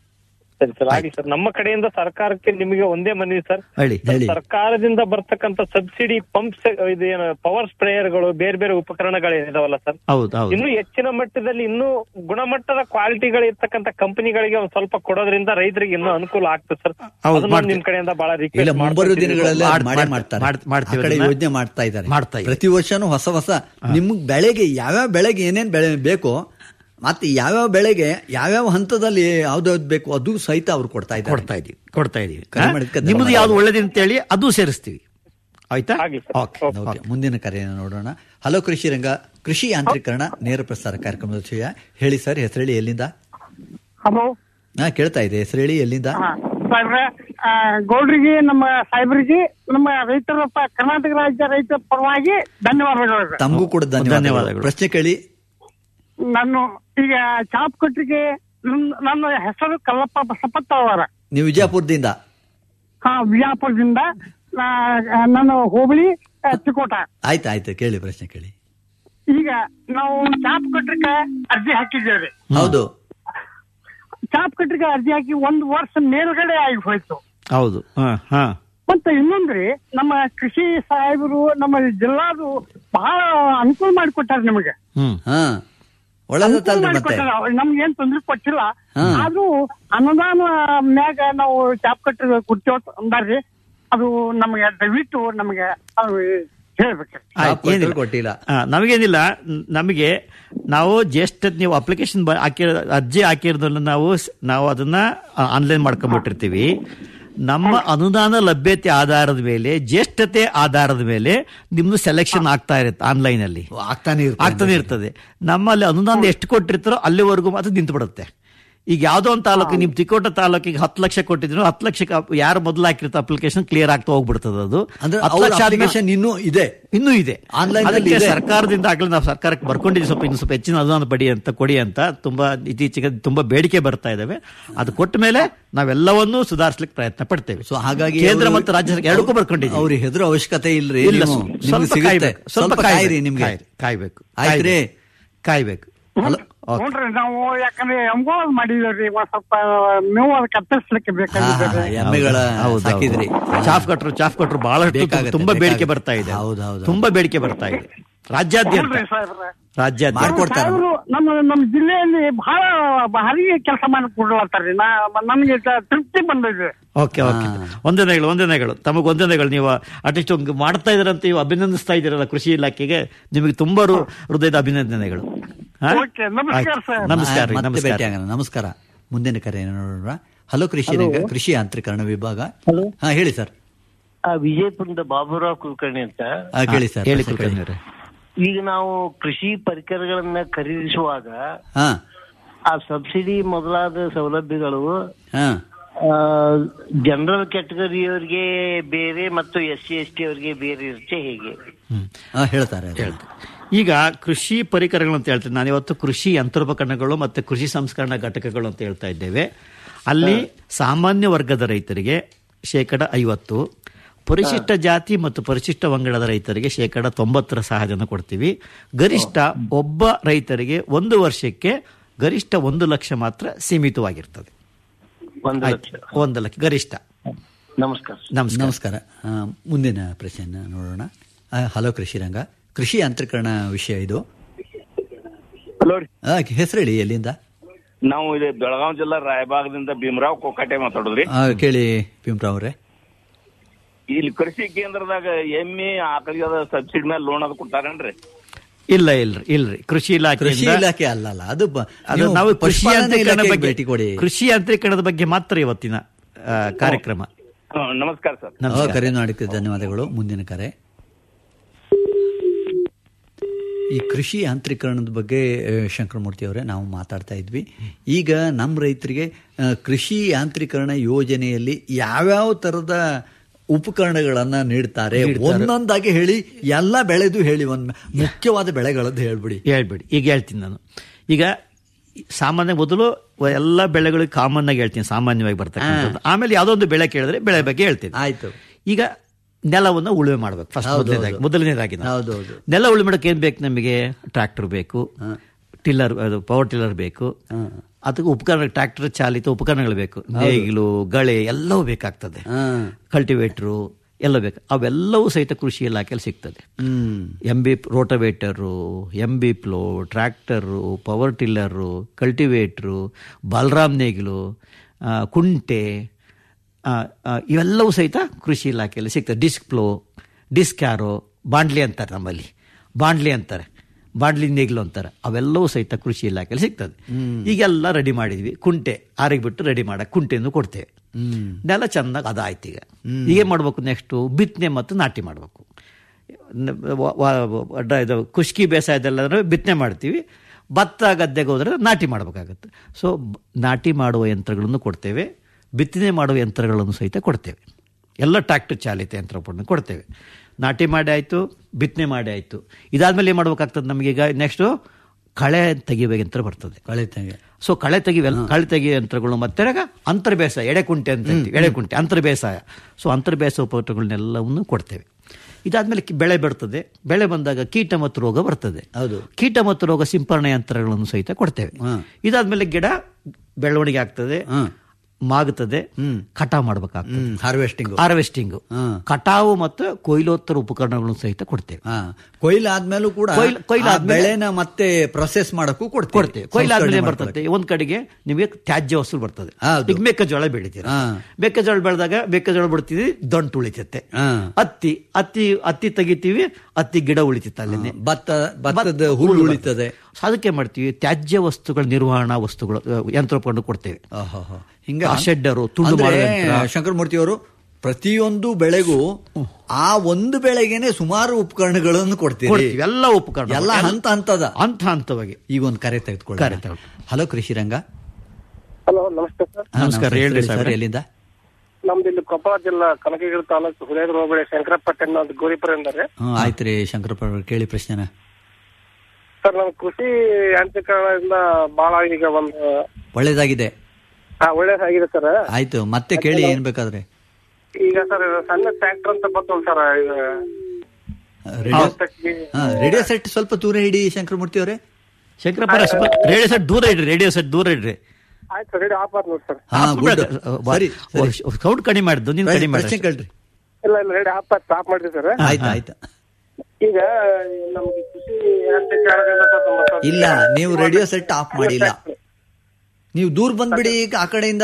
ಸರಿ ಸರ್ ಆಗ್ಲಿ ಸರ್ ನಮ್ಮ ಕಡೆಯಿಂದ ಸರ್ಕಾರಕ್ಕೆ ನಿಮಗೆ ಒಂದೇ ಮನವಿ ಸರ್ ಹೇಳಿ ಹೇಳಿ ಸರ್ಕಾರದಿಂದ ಬರ್ತಕ್ಕಂಥ ಸಬ್ಸಿಡಿ ಪಂಪ್ಸ್ ಇದು ಏನು ಪವರ್ ಸ್ಪ್ರೇಯರ್ಗಳು ಬೇರೆ ಬೇರೆ ಉಪಕರಣಗಳು ಏನಿದಾವಲ್ಲ ಸರ್ ಹೌದು ಹೌದು ಇನ್ನು ಹೆಚ್ಚಿನ ಮಟ್ಟದಲ್ಲಿ ಇನ್ನೂ ಗುಣಮಟ್ಟದ ಕ್ವಾಲಿಟಿಗಳು ಇರ್ತಕ್ಕಂಥ ಕಂಪನಿಗಳಿಗೆ ಒಂದ್ ಸ್ವಲ್ಪ ಕೊಡೋದ್ರಿಂದ ರೈತರಿಗೆ ಇನ್ನೂ ಅನುಕೂಲ ಆಗ್ತದೆ ಸರ್ ಹೌದು, ಅದನ್ನ ಮಾಡ್ತೀವಿ. ನಿಮ್ ಕಡೆಯಿಂದ ಬಹಳ ಇಲ್ಲ ರಿಕ್ವೆಸ್ಟ್ ಮುಂಬರುವ ದಿನಗಳಲ್ಲಿ ಮಾಡ್- ಮಾಡೇ ಮಾಡ್- ಮಾಡ್ತಾರೆ ಮಾಡ್- ಮಾಡ್ತೀವಿ ಆ ಕಡೆ ಅದನ್ನ. ಯೋಜನೆ ಮಾಡ್ತಾ ಇದ್ದಾರೆ ಮಾಡ್ತಾ ಇದ್ದಾರೆ. ಪ್ರತಿ ವರ್ಷನೂ ಹೊಸ ಹೊಸ ನಿಮ್ಗೆ ಬೆಳೆಗೆ ಯಾವ್ಯಾವ ಬೆಳೆಗೆ ಏನೇನ್ ಬೆಳೆ ಬೇಕೋ ಮತ್ತೆ ಯಾವ್ಯಾವ ಬೆಳೆಗೆ ಯಾವ್ಯಾವ ಹಂತದಲ್ಲಿ ಯಾವ್ದಾವ್ದು ಬೇಕು ಅದು ಸಹಿತ ಅವ್ರು ಕೊಡ್ತಾ ಇದ್ದಾರೆ ಕೊಡ್ತಾ ಇದೀವಿ ಕೊಡ್ತಾ ಇದೀವಿ ಕರೆ ಮಾಡಿದ್ದಕ್ಕೆ ನಿಮ್ಮದು ಧನ್ಯವಾದ. ಯಾವ್ದು ಒಳ್ಳೇದು ಅಂತೇಳಿ ಅದು ಸೇರಿಸ್ತೀವಿ ಆಯ್ತಾ ಆಗ್ಲಿ ಸರ್. ಓಕೆ ಓಕೆ ಮುಂದಿನ ಕರೆಯನ್ನು ನೋಡೋಣ ಹಲೋ ಕೃಷಿ ರಂಗ ಕೃಷಿ ಯಾಂತ್ರೀಕರಣ ನೇರ ಪ್ರಸಾರ ಕಾರ್ಯಕ್ರಮದ ವಿಷಯ ಹೇಳಿ ಸರ್ ಹೆಸರು ಹೇಳಿ ಎಲ್ಲಿಂದ ಹಲೋ ಹಾ ಕೇಳ್ತಾ ಇದೆ ಹೆಸರು ಹೇಳಿ ಎಲ್ಲಿಂದ ಸಾಹೇಬ್ರೆ ಆ, ಗೌಡ್ರಿಗೆ ನಮ್ಮ ಸಾಹೇಬ್ರಿಗೆ ನಮ್ಮ ರೈತರ ಪ- ಕರ್ನಾಟಕ ರಾಜ್ಯ ರೈತರ ಪರವಾಗಿ ಧನ್ಯವಾದಗಳು ತಮಗೂ ಕೂಡ ಧನ್ಯವಾದಗಳು ಧನ್ಯವಾದಗಳು. ಪ್ರಶ್ನೆ ಕೇಳಿ ನಾನು ಈಗ ಚಾಪ್ ಕಟ್ರಿಗೆ ನನ್ನ- ನನ್ನ ಹೆಸರು ಕಲ್ಲಪ್ಪ ಬಸಪ್ಪತ್ತ ಅವರ ನೀವು ವಿಜಯಪುರದಿಂದ ಹಾ ವಿಜಯಪುರದಿಂದ ಆ, ನಾನು ಹೋಬಳಿ ಆ, ಚಿಕ್ಕೋಟ ಆಯ್ತು ಆಯ್ತು ಕೇಳಿ ಪ್ರಶ್ನೆ ಕೇಳಿ ಈಗ ನಾವು ಚಾಪ್ ಕಟ್ರಿಕೆ ಅರ್ಜಿ ಹಾಕಿದ್ದೇವೆ ಹೌದು ಚಾಪ್ ಕಟ್ರಿಕೆ ಅರ್ಜಿ ಹಾಕಿ ಒಂದು ವರ್ಷ ಮೇಲ್ಗಡೆ ಆಗಿ ಹೋಯ್ತು ಹೌದು ಹಾ ಹಾ ಮತ್ತೆ ಇನ್ನೊಂದ್ರಿ ನಮ್ಮ ಕೃಷಿ ಸಾಹೇಬರು ನಮ್ಮ ಜಿಲ್ಲಾದು ಬಹಳ ಅನುಕೂಲ ಮಾಡಿಕೊಟ್ಟಾರ ನಮಗೆ ಹ್ಮ್ ಹಾ ಒಳ್ಳೇದತ್ತಲ್ರಿ ಮತ್ತೆ ನಮ್ಗೆ ಏನ್ ತೊಂದ್ರೆ ಕೊಟ್ಟಿಲ್ಲ ಹಾ. ಆದ್ರೂ ಅನುದಾನ ಮ್ಯಾಗ ನಾವು ಚಾಪ್ ಕಟ್ಟಿ ಕೊಡ್ತೇವ ಅಂದಾರ್ರಿ ಅದು ನಮಗೆ ದಯವಿಟ್ಟು ನಮಗೆ ಅದು ಹೇಳ್ಬೇಕು ಆಯ್ತು, ಕೊಟ್ಟರು ಏನಿಲ್ಲ. ಕೊಟ್ಟಿಲ್ಲ ಆ, ನಮಗೇನಿಲ್ಲ ನ್- ನಮಗೆ ನಾವು ಜಸ್ಟ್ ನೀವು ಅಪ್ಲಿಕೇಶನ್ ಹಾಕಿರೋ ಅರ್ಜಿ ಹಾಕಿರೋದನ್ನ ನಾವು ಸ್- ನಾವು ಅದನ್ನ ಆನ್ಲೈನ್ ಮಾಡ್ಕೊಂಡ್ಬಿಟ್ಟಿರ್ತೀವಿ ನಮ್ಮ ಅನುದಾನ ಲಭ್ಯತೆ ಆಧಾರದ ಮೇಲೆ ಜ್ಯೇಷ್ಠತೆ ಆಧಾರದ ಮೇಲೆ ನಿಮ್ದು ಸೆಲೆಕ್ಷನ್ ಆಗ್ತಾ ಇರುತ್ತೆ ಆನ್ಲೈನ್ ಅಲ್ಲಿ ಆಗ್ತಾನೆ ಇರ್ತದೆ. ಆಗ್ತಾನೆ ಇರ್ತದೆ ನಮ್ಮಲ್ಲಿ ಅನುದಾನ ಎಷ್ಟು ಕೊಟ್ಟಿರ್ತಾರೋ ಅಲ್ಲಿವರೆಗೂ ಮಾತ್ರ ನಿಂತು ಬಿಡುತ್ತೆ ಈಗ ಯಾವ್ದೋ ಒಂದು ತಾಲೂಕು ನಿಮ್ ತಿಕೋಟ ತಾಲೂಕಿಗೆ ಹತ್ತು ಲಕ್ಷ ಕೊಟ್ಟಿದ್ರು ಹತ್ತು ಲಕ್ಷಕ್ಕೆ ಅಪ್- ಯಾರು ಮೊದಲು ಹಾಕಿರ್ತ ಅಪ್ಲಿಕೇಶನ್ ಕ್ಲಿಯರ್ ಆಗ್ತಾ ಹೋಗ್ಬಿಡ್ತದೆ ಅದು ಅಂದ್ರೆ ಹತ್ತು ಅವ್ರ ಲಕ್ಷ ಆದ್ಮೇಲೆ- application ಇನ್ನೂ ಇದೆ ಇನ್ನೂ ಇದೆ Online ನಲ್ಲಿ ಅದಕ್ಕೆ ಇದೆ. ಸರ್ಕಾರದಿಂದ ಆಗಲೇ ನಾವು ಸರ್ಕಾರಕ್ಕೆ ಬರ್ಕೊಂಡಿದ್ದೀವಿ ಸ್ವಲ್ಪ ಇನ್ನು ಸ್ವಲ್ಪ ಹೆಚ್ಚಿನ ಅನುದಾನ ಪಡಿ ಅಂತ ಕೊಡಿ ಅಂತ ತುಂಬಾ ಇತ್ತೀಚೆಗೆ ತುಂಬಾ ಬೇಡಿಕೆ ಬರ್ತಾ ಇದಾವೆ ಅದು ಕೊಟ್ಟ ಮೇಲೆ ನಾವೆಲ್ಲವನ್ನೂ ಸುಧಾರಿಸಲಿಕ್ಕೆ ಪ್ರಯತ್ನ ಪಡ್ತೇವೆ ಸೊ ಹಾಗಾಗಿ ಕೇಂದ್ರ ಅವ್ರು- ಮತ್ತು ರಾಜ್ಯ ಸರ್ಕಾರ ಎರಡಕ್ಕೂ ಬರ್ಕೊಂಡಿದ್ದೀವಿ ಅವ್ರಿಗೆ ಹೆದರೋ ಅವಶ್ಯಕತೆ ಇಲ್ರಿ ಇಲ್ಲ ನೀವು- ಸ್ವಲ್ಪ- ನಿಮ್ಗೆ ಸ್ವಲ್ಪ ಸಿಗುತ್ತೆ. ಕಾಯ್ಬೇಕು ಸ್ವಲ್ಪ ಸ್ವಲ್ಪ ಕಾಯ್ರಿ ಕಾಯ್ಬೇಕು ನಿಮ್ಗೆ ಕಾಯ್ರಿ, ಕಾಯ್ಬೇಕು ಆಯ್ತ್ರಿ ಕಾಯ್ಬೇಕು ಹಲೋ ಓಕೆ. ನೋಡ್ರಿ ನಾವು ಯಾಕಂದ್ರೆ ಎಂಗೋಳ್ ಮಾಡಿದೇವ್ರಿ ಒಂದ್ ಸ್ವಲ್ಪ ಮೇವು ಅದಕ್ಕೆ ಕತ್ತರಿಸ್ಲಿಕ್ಕೆ ಹಾ, ಬೇಕಾಗಿದೆ ಹಾ, ಎಮ್ಮೆಗಳ ಹೌದು, ಹೌದು. ಸಾಕಿದ್ರಿ ಚಾಫ್ ಕಟ್ರು ಚಾಫ್ ಕಟ್ರು ಬಹಳಷ್ಟು ಬೇಕಾಗತ್ತೆ, ತುಂಬಾ ಬೇಡಿಕೆ ಬೇಕಾಗತ್ತೆ. ಬರ್ತಾ ಇದೆ ಹೌದು, ಹೌದು. ತುಂಬಾ ಬೇಡಿಕೆ ಬರ್ತಾ ಇದೆ ರಾಜ್ಯಾದ್ಯಂತ ಹೌದ್ರಿ ಸಾಹೇಬ್ರೆ ರಾಜ್ಯಾದ್ಯಂತ ಮಾಡ್ಕೊಡ್ತಾರ ಸಾಹೇಬ್ರು ನಮ್ಮ ನಮ್ಮ ಜಿಲ್ಲೆಯಲ್ಲಿ ಬಹಳ ಭಾರಿ ಕೆಲಸ ಮಾಡಿ ಕೊಡ್ಲತ್ತಾರ್ರಿ ನಾ ನಮ್ಗೆ ತ- ತೃಪ್ತಿ ಬಂದಿದೆ ಓಕೆ ಓಕೆ ವಂದನೆಗಳು ವಂದನೆಗಳು ತಮಗೆ ವಂದನೆಗಳು ನೀವು ಅಟ್ಲೀಸ್ಟ್ ಒಂದು ಮಾಡ್ತಾ ಇದ್ರಂತ ನೀವು ಅಭಿನಂದಿಸ್ತಾ ಇದ್ದೀರಲ್ಲ ಕೃಷಿ ಇಲಾಖೆಗೆ ನಿಮಗೆ ತುಂಬಾ ಹೃ- ಹೃದಯದ ಅಭಿನಂದನೆಗಳು ಹಾ? ಓಕೆ, ನಮಸ್ಕಾರ ಆಯ್ತು. ಸರ್. ನಮಸ್ಕಾರ ರೀ, ಮತ್ತೆ ನಮಸ್ಕಾರ ಭೇಟಿಯಾಗೋಣ ನಮಸ್ಕಾರ ಮುಂದಿನ ಕರೆಯನ್ನು ನೋಡೋಣ ಹಲೋ ಕೃಷಿ ರಂಗ ಕೃಷಿ ಯಾಂತ್ರೀಕರಣ ವಿಭಾಗ ಹಲೋ ಹಾ ಹೇಳಿ ಸರ್ ಆ, ವಿಜಯಪುರದ ಬಾಬುರಾವ್ ಕುಲಕರ್ಣಿ ಅಂತ ಹಾ, ಕೇಳಿ ಸರ್ ಹೇಳಿ ಪ್ರಶ್ನೆ ಕೇಳಿ. ಕುಲಕರ್ಣಿ ಅವರೇ. ಈಗ ನಾವು ಕೃಷಿ ಪರಿಕರಗಳನ್ನ ಖರೀದಿಸುವಾಗ ಹಾ ಆ ಸಬ್ಸಿಡಿ ಮೊದಲಾದ ಸೌಲಭ್ಯಗಳು ಹಾ ಜನರಲ್ ಕ್ಯಾಟಗರಿಯವರಿಗೆ ಬೇರೆ ಮತ್ತು ಎಸ್ ಸಿ ಎಸ್ ಟಿ ಅವರಿಗೆ ಬೇರೆ ಇರುತ್ತೆ ಹೇಗೆ ಆ, ಹೇಳ್ತಾರೆ ಅದನ್ನ. ಹೇಳ್ತಾರೆ ಈಗ ಕೃಷಿ ಪರಿಕರಗಳು ಅಂತ ಹೇಳ್ತೀನಿ ನಾನು ಇವತ್ತು ಕೃಷಿ ಯಂತ್ರೋಪಕರಣಗಳು ಮತ್ತು ಕೃಷಿ ಸಂಸ್ಕರಣಾ ಘಟಕಗಳು ಅಂತ ಹೇಳ್ತಾ ಇದ್ದೇವೆ ಅಲ್ಲಿ ಸಾಮಾನ್ಯ ವರ್ಗದ ರೈತರಿಗೆ ಶೇಕಡ ಐವತ್ತು ಪರಿಶಿಷ್ಟ ಜಾತಿ ಮತ್ತು ಪರಿಶಿಷ್ಟ ಪಂಗಡದ ರೈತರಿಗೆ ಶೇಕಡ ತೊಂಬತ್ತರ ಸಹಾಯಧನ ಕೊಡ್ತೀವಿ ಗರಿಷ್ಠ ಒಬ್ಬ ರೈತರಿಗೆ ಒಂದು ವರ್ಷಕ್ಕೆ ಗರಿಷ್ಠ ಒಂದು ಲಕ್ಷ ಮಾತ್ರ ಸೀಮಿತವಾಗಿರ್ತದೆ ಒಂದು ಆಯ್ತು. ಒಂದು ಲಕ್ಷ ಗರಿಷ್ಠ ನಮಸ್ಕಾರ ನಮಸ್ಕಾರ ನಮಸ್ಕಾರ ಆ, ಮುಂದಿನ ಪ್ರಶ್ನೆಯನ್ನು ನೋಡೋಣ ಆ, ಹಲೋ ಕೃಷಿ ರಂಗ ಕೃಷಿ ಯಂತ್ರೀಕರಣ ವಿಷಯ ಇದು ಹಲೋ ರೀ ಆ, ಹೆಸರು ಹೇಳಿ ಎಲ್ಲಿಂದ ನಾವು ಇದು ಬೆಳಗಾವಿ ಜಿಲ್ಲಾ ರಾಯಬಾಗದಿಂದ ಭೀಮರಾವ್ ಕೊಕ್ಕಟೆ ಮಾತಾಡೋದ್ರಿ ಆ, ಕೇಳಿ ಭೀಮರಾವ್ ಅವರೇ ಇಲ್ಲಿ ಕೃಷಿ ಕೇಂದ್ರದಾಗ ಎಮ್ಮಿ ಆಕಳಿಗೆ ಸಬ್ಸಿಡಿ ಮೇಲೆ ಲೋನ್ ಅದು ಕೊಡ್ತಾರೇನ್ರಿ ಇಲ್ಲ ಇಲ್ರಿ ಇಲ್ರಿ ಕೃಷಿ ಕೃಷಿ ಇಲಾಖೆ ಇಲಾಖೆ ಅಲ್ಲಲ್ಲ ಅದು ಬ- ಅದು ನೀವು ನಾವು ಕೃಷಿ ಪಶುಪಾಲನಾ ಯಂತ್ರೀಕರಣ ಇಲಾಖೆಗೆ ಬಗ್ಗೆ ಭೇಟಿ ಕೊಡಿ ಕೃಷಿ ಯಂತ್ರೀಕರಣದ ಬಗ್ಗೆ ಮಾತ್ರ ಇವತ್ತಿನ ಆ, ಕಾರ್ಯಕ್ರಮ ಹ್ಮ್, ನಮಸ್ಕಾರ ಸರ್ ಆ, ನಮಸ್ಕಾರ ಕರೆ ಮಾಡಿದ್ದಕ್ಕೆ ಧನ್ಯವಾದಗಳು ಮುಂದಿನ ಕರೆ ಈ ಕೃಷಿ ಯಾಂತ್ರೀಕರಣದ ಬಗ್ಗೆ ಆ, ಶಂಕರಮೂರ್ತಿ ಅವರೇ ನಾವು ಮಾತಾಡ್ತಾ ಇದ್ವಿ ಈಗ ನಮ್ಮ ರೈತರಿಗೆ ಆ, ಕೃಷಿ ಯಾಂತ್ರೀಕರಣ ಯೋಜನೆಯಲ್ಲಿ ಯಾವ್ಯಾವ ತರದ ಉಪಕರಣಗಳನ್ನ ನೀಡ್ತಾರೆ ಒಂದೊಂದಾಗಿ ಹೇಳಿ ಎಲ್ಲ ಬೆಳೆದು ಹೇಳಿ ಒಂದು ಮುಖ್ಯವಾದ ಬೆಳೆಗಳದ್ದು ಹೇಳ್ಬಿಡಿ ಹೇಳ್ಬೇಡಿ ಈಗ ಹೇಳ್ತೀನಿ ನಾನು ಈಗ ಸಾಮಾನ್ಯ ಮೊದಲು ಎಲ್ಲ ಬೆಳೆಗಳಿಗೆ ಕಾಮನ್ ಆಗಿ ಹೇಳ್ತೀನಿ ಸಾಮಾನ್ಯವಾಗಿ ಬರ್ತಕ್ಕಂಥದ್ದು ಆಮೇಲೆ ಯಾವುದೋ ಒಂದು ಬೆಳೆ ಕೇಳಿದ್ರೆ ಬೆಳೆ ಬಗ್ಗೆ ಹೇಳ್ತೀನಿ ಆಯ್ತು ಈಗ ನೆಲವನ್ನು ಉಳುಮೆ ಮಾಡ್ಬೇಕು ಫಸ್ಟ್ ಹೌದು, ಮೊದಲನೇದಾಗಿ ಹೌದು. ಮೊದಲನೇದಾಗಿ ನಾವು. ಹೌದು, ಹೌದು. ನೆಲ ಉಳುಮೆ ಮಾಡಕ್ಕೆ ಏನ್ ಬೇಕು ನಮಗೆ ಟ್ರ್ಯಾಕ್ಟರ್ ಬೇಕು ಟಿಲ್ಲರ್ ಅದು ಪವರ್ ಟಿಲ್ಲರ್ ಬೇಕು ಅದಕ್ಕೆ ಉಪಕರಣ ಟ್ರ್ಯಾಕ್ಟರ್ ಚಾಲಿತ ಉಪಕರಣಗಳು ಬೇಕು ನೇಗಿಲು ಗಳೆ ಎಲ್ಲವೂ ಬೇಕಾಗ್ತದೆ ಕಲ್ಟಿವೇಟ್ರು ಎಲ್ಲ ಬೇಕು ಅವೆಲ್ಲವೂ ಸಹಿತ ಕೃಷಿ ಇಲಾಖೆಯಲ್ಲಿ ಸಿಗ್ತದೆ ಹ್ಮ್ M B rotavator M B plough tractor power tiller cultivator Balaram ನೇಗಿಲು ಆ, ಕುಂಟೆ ಆ, ಆ, ಇವೆಲ್ಲವೂ ಸಹಿತ ಕೃಷಿ ಇಲಾಖೆಯಲ್ಲಿ ಸಿಗ್ತದೆ ಡಿಸ್ಕ್ ಪ್ಲೋ ಡಿಸ್ಕ್ ಯಾರೋ ಬಾಂಡ್ಲಿ ಅಂತಾರೆ ನಮ್ಮಲ್ಲಿ ಬಾಂಡ್ಲಿ ಅಂತಾರೆ ಬಾಂಡ್ಲಿ ನೇಗಿಲು ಅಂತಾರೆ ಅವೆಲ್ಲವೂ ಸಹಿತ ಕೃಷಿ ಇಲಾಖೆಯಲ್ಲಿ ಸಿಗ್ತದೆ ಈಗೆಲ್ಲ ರೆಡಿ ಮಾಡಿದ್ವಿ ಕುಂಟೆ ಆರಿಗೆ ಬಿಟ್ಟು ರೆಡಿ ಮಾಡಕ್ಕೆ ಕುಂಟೆಯನ್ನು ಕೊಡ್ತೇವೆ ನೆಲ ಚೆನ್ನಾಗಿ ಅದಾಯ್ತು ಈಗ ಈಗ ಏನ್ ಮಾಡ್ಬೇಕು ನೆಕ್ಸ್ಟು ಬಿತ್ತನೆ ಮತ್ತು ನಾಟಿ ಮಾಡಬೇಕು ಇದು ಕುಷ್ಕಿ ಬೇಸಾಯದಲ್ಲಾದ್ರೆ ಬಿತ್ತನೆ ಮಾಡ್ತೀವಿ ಭತ್ತ ಗದ್ದೆಗೆ ಹೋದ್ರೆ ನಾಟಿ ಮಾಡಬೇಕಾಗತ್ತೆ ಸೊ ನಾಟಿ ಮಾಡುವ ಯಂತ್ರಗಳನ್ನು ಕೊಡ್ತೇವೆ ಬಿತ್ತನೆ ಮಾಡುವ ಯಂತ್ರಗಳನ್ನು ಸಹಿತ ಕೊಡ್ತೇವೆ ಎಲ್ಲ ಟ್ರ್ಯಾಕ್ಟರ್ ಚಾಲಿತ ಯಂತ್ರಗಳನ್ನು ಕೊಡ್ತೇವೆ ನಾಟಿ ಮಾಡಿ ಆಯಿತು ಬಿತ್ತನೆ ಮಾಡಿ ಆಯಿತು ಇದಾದ್ಮೇಲೆ ಏನು ಮಾಡ್ಬೇಕಾಗ್ತದೆ ನಮಗೆ ಈಗ ನೆಕ್ಸ್ಟು ಕಳೆ ತೆಗೆಯುವ ಯಂತ್ರ ಬರ್ತದೆ ಕಳೆ ತೆಗೆ ಸೊ ಕಳೆ ತೆಗಿ ಕಳೆ ತೆಗೆಯುವ ಯಂತ್ರಗಳು ಮತ್ತೆ ಅಂತರ್ ಬೇಸಾಯ ಎಡೆಕುಂಟೆ ಅಂತ ಹೇಳ್ತೀವಿ ಎಡೆಕುಂಟೆ ಅಂತರ್ ಬೇಸಾಯ ಸೊ ಅಂತರ್ ಬೇಸಾಯ ಉಪಕರಣಗಳನ್ನೆಲ್ಲವನ್ನು ಕೊಡ್ತೇವೆ ಇದಾದ್ಮೇಲೆ ಕಿ- ಬೆಳೆ ಬರ್ತದೆ ಬೆಳೆ ಬಂದಾಗ ಕೀಟ ಮತ್ತು ರೋಗ ಬರ್ತದೆ ಹೌದು ಕೀಟ ಮತ್ತು ರೋಗ ಸಿಂಪರಣೆ ಯಂತ್ರಗಳನ್ನು ಸಹಿತ ಕೊಡ್ತೇವೆ ಇದಾದ್ಮೇಲೆ ಗಿಡ ಬೆಳವಣಿಗೆ ಆಗ್ತದೆ ಮಾಗುತ್ತದೆ ಕಟಾವು ಮಾಡಬೇಕಾಗ್ತದೆ ಹಾರ್ವೆಸ್ಟಿಂಗ್ ಹಾರ್ವೆಸ್ಟಿಂಗ್ ಕಟಾವು ಮತ್ತು ಕೊಯ್ಲೋತ್ತರ ಉಪಕರಣಗಳನ್ನು ಸಹಿತ ಕೊಡ್ತೇವೆ ಕೊಯ್ಲು ಆದ್ಮೇಲೂ ಕೂಡ ಕೊಯ್ಲು- ಕೊಯ್ಲು ಆ ಆದ್ಮೇಲೆ- ಬೆಳೆನ ಮತ್ತೆ ಪ್ರೊಸೆಸ್ ಮಾಡಕ್ಕೂ ಕೊಡ್ತೀವಿ ಕೊಡ್ತೇವೆ ಕೊಯ್ಲಾದ್ಮೇಲೆ ಸಂಸ್ಕರಣೆ ಏನ್ ಮಾಡ್ಕೊಳ್ಳೋಕೆ. ಬರ್ತದೆ ಒಂದ್ ಕಡೆಗೆ ನಿಮಗೆ ತ್ಯಾಜ್ಯ ವಸ್ತು ಬರ್ತದೆ ಹೌದು. ಈಗ ಮೆಕ್ಕೆಜೋಳ ಬೆಳಿತೀರ ಹಾ. ಮೆಕ್ಕೆಜೋಳ ಬೆಳೆದಾಗ ಮೆಕ್ಕೆಜೋಳ ಬಿಡ್ತೀವಿ ದಂಟು ಉಳಿತೈತೆ ಹಾ. ಹತ್ತಿ ಹತ್ತಿ ಹತ್ತಿ ತೆಗಿತೀವಿ ಹತ್ತಿ ಗಿಡ ಉಳಿತೈತೆ ಅಲ್ಲೇನೆ ಭತ್ತ ಭತ್ತದ ಹುಲ್ಲು ಉಳಿತದೆ ಸೊ ಅದಕ್ಕೆ ಏನ್ ಮಾಡ್ತೀವಿ ತ್ಯಾಜ್ಯ ವಸ್ತುಗಳ ನಿರ್ವಹಣಾ ವಸ್ತುಗಳು ಆ, ಯಂತ್ರೋಪಕರಣ ಕೊಡ್ತೇವೆ ಆಹಾಹಾ. ಹಿಂಗ ಆ ಶೆಡ್ಡರು ತುಂಡು ಅಂದ್ರೆ ಮಾಡುವ ಯಂತ್ರ. ಶಂಕರಮೂರ್ತಿ ಅವರು ಪ್ರತಿಯೊಂದು ಬೆಳೆಗೂ ಆ ಒಂದು ಬೆಳೆಗೇನೆ ಸುಮಾರು ಉಪಕರಣಗಳನ್ನು ಕೊಡ್ತೀರಿ ಕೊಡ್ತೀವಿ ಎಲ್ಲ ಉಪಕರಣ ಎಲ್ಲ ಹಂತ ಹಂತದ ಹಂತ ಹಂತವಾಗಿ ಈಗ ಒಂದು ಕರೆ ತೆಗೆದುಕೊಳ್ಳಿ ಕರೆ ತಗೊಳ್ಳಿ. ಹಲೋ ಕೃಷಿ ರಂಗ ಹಲೋ ನಮಸ್ತೆ ಸರ್ ಹಾ, ನಮಸ್ಕಾರ, ನಮಸ್ತೆ. ಹೇಳ್ರಿ ಸರ್, ಸಾಹೇಬ್ರೆ. ಎಲ್ಲಿಂದ ನಮ್ದು ಇಲ್ಲಿ ಕೊಪ್ಪಳ ಜಿಲ್ಲಾ ಕನಕಗಿರಿ ತಾಲೂಕು ಹುಲಿಯಾಗರ ಹೋಬಳಿ ಶಂಕರಪಟ್ಟಣ ಅಂತ ಗೋರಿಪುರ ಎಂದರೆ ಹ್ಮ್ ಆಯ್ತು ರೀ ಶಂಕರಪ್ಪ ಅವ್ರೆ, ಕೇಳಿ ಪ್ರಶ್ನೆನ ಸರ್ ನಮ್ ಕೃಷಿ ಯಾಂತ್ರೀಕರಣದಿಂದ ಬಹಳ ಈಗ ಒಂದು ಒಳ್ಳೇದಾಗಿದೆ ಹಾ, ಒಳ್ಳೇದಾಗಿದೆ ಸರ್ ಆಯ್ತು ಮತ್ತೆ ಕೇಳಿ ಏನ್ ಬೇಕಾದ್ರೆ ಈಗ ಸರ್ ಸಣ್ಣ ಟ್ರ್ಯಾಕ್ಟರ್ ಅಂತ ಬರ್ತಲ್ಲ ಸರ್ ಈಗ ರೇಡಿಯೋ ತಕ್ಕಿ- ಹಾ, ರೇಡಿಯೋ ಸೆಟ್ ಸ್ವಲ್ಪ ದೂರ ಹಿಡಿ ಶಂಕರಮೂರ್ತಿ ಅವರೇ ಶಂಕರಪ್ಪ ರೇಡಿಯೋ ಸೆಟ್ ದೂರ ಇಡ್ರಿ ರೇಡಿಯೋ ಸೆಟ್ ದೂರ ಇಡ್ರಿ ಆಯ್ತು ಸರ್ ರೆಡಿ ಆಫ್ ಆದ್ ನೋಡಿ ಸರ್ ಹಾ ಗುಡ್ ಸರಿ ಸರಿ ಸೌಂಡ್ ಕಡಿಮೆ ಮಾಡಿದ್ದು ನೀನು ಕಡಿಮೆ ಪ್ರಶ್ನೆ ಮಾಡಿ ಕೇಳ್ರಿ ಇಲ್ಲ ಇಲ್ಲ ರೆಡಿ ಆಫ್ ಆದ್ ಸ್ಟಾಪ್ ಮಾಡಿದ್ರಿ ಸರ್ ಆಯ್ತು ಆಯ್ತು ಈಗ ನಮ್ಗೆ ಕೃಷಿ ಯಾಂತ್ರೀಕರಣದಿಂದ ಸರ್ ನಮ್ಮ ಸರ್- ಇಲ್ಲ ನೀವು ರೇಡಿಯೋ ಸೆಟ್ ಆಫ್ ಮಾಡಿಲ್ಲ ನೀವು ದೂರ ಬಂದ್ಬಿಡಿ ಈಗ ಆ ಕಡೆಯಿಂದ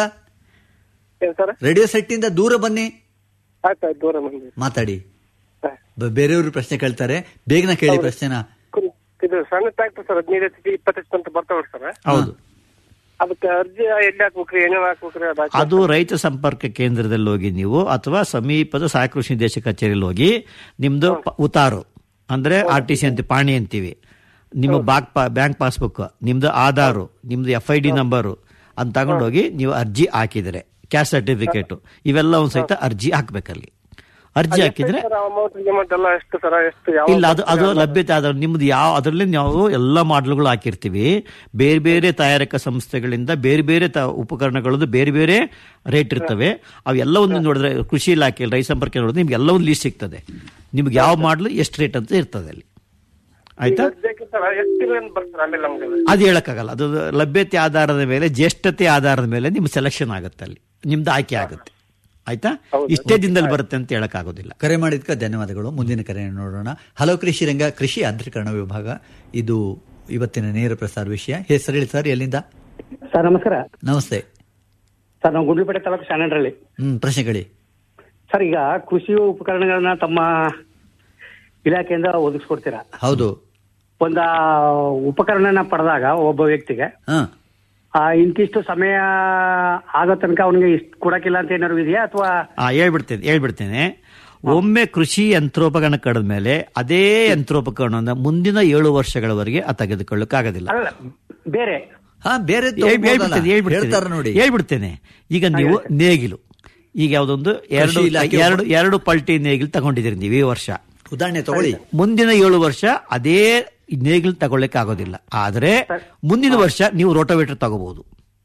ಏನ್ ಸರ್ ರೇಡಿಯೋ ಸೆಟ್ ಇಂದ ದೂರ ಬನ್ನಿ ಆಯ್ತು ಆಯ್ತು ದೂರ ಬಂದ್ವಿ ಮಾತಾಡಿ ಬ- ಬೇರೆಯವರು ಪ್ರಶ್ನೆ ಕೇಳ್ತಾರೆ ಬೇಗನ ಕೇಳಿ ಪ್ರಶ್ನೆನ ಕುರಿ- ಇದು ಸಣ್ಣ ಟ್ರ್ಯಾಕ್ಟರ್ ಸರ್ ಹದಿನೈದು ಎಚ್ ಪಿ ಇಪ್ಪತ್ತು ಅಂತ ಬರ್ತಾವ ಸರ್ ಹೌದು ಅದಕ್ಕೆ ಅರ್ಜಿ ಎಲ್ಲಿ ಹಾಕ್ಬೇಕ್ರಿ ಏನೇನ್ ಹಾಕ್ಬೇಕ್ರಿ ಅದು ಹಾಕಿ- ಅದು ರೈತ ಸಂಪರ್ಕ ಕೇಂದ್ರದಲ್ಲಿ ಹೋಗಿ ನೀವು ಅಥವಾ ಸಮೀಪದ ಸಹಾಯಕ ಕೃಷಿ ನಿರ್ದೇಶಕ ಕಚೇರಿಯಲ್ಲಿ ಹೋಗಿ ನಿಮ್ದು ಪ- ಉತಾರು ಅಂದ್ರೆ ಆರ್ ಟಿ ಸಿ ಅಂತ ಪಾಣಿ ಅಂತೀವಿ ನಿಮ್ಮ ಬಾಕ್ ಬ್ಯಾಂಕ್ ಪಾಸ್ಬುಕ್ ನಿಮ್ದು ಆಧಾರು ನಿಮ್ದು ಎಫ್ ಐ ಡಿ ನಂಬರು ಅಂತ ತಗೊಂಡೋಗಿ ನೀವು ಅರ್ಜಿ ಹಾಕಿದರೆ ಕ್ಯಾಸ್ಟ್ ಸರ್ಟಿಫಿಕೇಟ್ ಇವೆಲ್ಲ ಒಂದು ಸಹಿತ ಅರ್ಜಿ ಹಾಕ್ಬೇಕಲ್ಲಿ ಅರ್ಜಿ ಹಾಕಿದ್ರೆ ಅಮೌಂಟ್ ಗಿಮೌಂಟ್ ಎಲ್ಲ ಎಷ್ಟು ಸರ್ ಎಷ್ಟು ಯಾವ ಇಲ್ಲ ಅದು ಅದು ಲಭ್ಯತೆ ಆದ ನಿಮ್ದು ಯಾವ ಅದರಲ್ಲಿ ನಾವು ಎಲ್ಲ ಮಾಡ್ಲ್ಗಳು ಹಾಕಿರ್ತೀವಿ ಬೇರೆ ಬೇರೆ ತಯಾರಕ ಸಂಸ್ಥೆಗಳಿಂದ ಬೇರೆ ಬೇರೆ ತ ಉಪಕರಣಗಳದ್ದು ಬೇರೆ ಬೇರೆ ರೇಟ್ ಇರ್ತವೆ ಅವೆಲ್ಲವನ್ನು ನೋಡಿದ್ರೆ ಕೃಷಿ ಇಲಾಖೆ ರೈತ ಸಂಪರ್ಕ ನೋಡಿದ್ರೆ ನಿಮ್ಗೆ ಎಲ್ಲ ಒಂದು ಲೀಸ್ಟ್ ಸಿಗ್ತದೆ ನಿಮ್ಗೆ ಯಾವ ಮಾಡ್ಲು ಎಷ್ಟು ರೇಟ್ ಅಂತ ಇರ್ತದೆ ಅಲ್ಲಿ ಆಯ್ತಾ ಸರ್ ಎಷ್ಟು ತಿಂಗಳಿಂದ ಬರ್ತಾರೆ ಆಮೇಲೆ ನಮ್ಗೆ ಅದು ಹೇಳಕ್ಕಾಗಲ್ಲ ಅದು ಲಭ್ಯತೆ ಆಧಾರದ ಮೇಲೆ ಜ್ಯೇಷ್ಠತೆ ಆಧಾರದ ಮೇಲೆ ನಿಮ್ಮ ಸೆಲೆಕ್ಷನ್ ಆಗುತ್ತೆ ಅಲ್ಲಿ ನಿಮ್ದು ಆಯ್ಕೆ ಆಗುತ್ತೆ ಆಯ್ತಾ ಇಷ್ಟೇ ದಿನದಲ್ಲಿ ಬರುತ್ತೆ ಅಂತ ಹೇಳಕ್ಕಾಗೋದಿಲ್ಲ ಕರೆ ಮಾಡಿದ್ಕ ಧನ್ಯವಾದಗಳು ಮುಂದಿನ ಕರೆ ನೋಡೋಣ ಹಲೋ ಕೃಷಿ ರಂಗ ಕೃಷಿ ಯಾಂತ್ರೀಕರಣ ವಿಭಾಗ ಇದು ಇವತ್ತಿನ ನೇರ ಪ್ರಸಾರ ವಿಷಯ ಹೆಸರು ಹೇಳಿ ಸರ್ ಎಲ್ಲಿಂದ ಸರ್ ನಮಸ್ಕಾರ ನಮಸ್ತೆ ಸರ್ ನಾವು ಗುಂಡ್ಲುಪೇಟೆ ತಾಲೂಕು ಶಾನಹಳ್ಳಿ ಹ್ಮ್ ಪ್ರಶ್ನೆಗಳಿ ಸರ್ ಈಗ ಕೃಷಿ ಉಪಕರಣಗಳನ್ನ ತಮ್ಮ ಇಲಾಖೆಯಿಂದ ಒದಗಿಸ್ಕೊಡ್ತೀರಾ ಹೌದು ಒಂದ ಉಪಕರಣನ ಪಡೆದಾಗ ಒಬ್ಬ ವ್ಯಕ್ತಿಗೆ ಹಾ ಆ ಇಂತಿಷ್ಟು ಸಮಯ ಆಗೋ ತನಕ ಅವನಿಗೆ ಇಷ್ಟು ಕೊಡಕ್ಕಿಲ್ಲ ಅಂತ ಏನಾದ್ರು ಇದೆಯಾ ಅಥವಾ ಆ ಹೇಳ್ಬಿಡ್ತೇನೆ ಹೇಳ್ಬಿಡ್ತೇನೆ ಒಮ್ಮೆ ಕೃಷಿ ಯಂತ್ರೋಪಕರಣ ಕಳೆದ ಮೇಲೆ ಅದೇ ಯಂತ್ರೋಪಕರಣವನ್ನು ಮುಂದಿನ ಏಳು ವರ್ಷಗಳವರೆಗೆ ಆ ತೆಗೆದುಕೊಳ್ಳಕ್ಕಾಗೋದಿಲ್ಲ ಅಲ್ಲ ಬೇರೆ ಹಾ ಬೇರೆ ಹೇಳ್- ಹೇಳ್ಬಿಡ್ತೇನೆ ಹೇಳ್ಬಿಡ್ತೇನೆ ಹೇಳ್ತಾರೆ ನೋಡಿ ಹೇಳ್ಬಿಡ್ತೇನೆ ಈಗ ನೀವು ನೇಗಿಲು ಈಗ ಯಾವ್ದೊಂದು ಎರಡು ಕೃಷಿ ಇಲಾಖೆ ಎರಡು ಎರಡು ಪಲ್ಟಿ ನೇಗಿಲು ತಗೊಂಡಿದ್ದೀರಿ ನೀವು ಈ ವರ್ಷ ಉದಾಹರಣೆ ತಗೊಳ್ಳಿ ಮುಂದಿನ ಏಳು ವರ್ಷ ಅದೇ ನೇಗಿಲು ತಗೊಳ್ಳಿಕ್ಕೆ ಆಗೋದಿಲ್ಲ ಆದ್ರೆ ಮುಂದಿನ ವರ್ಷ ನೀವು ರೋಟೋವೇಟರ್ ತಗೋಬಹುದು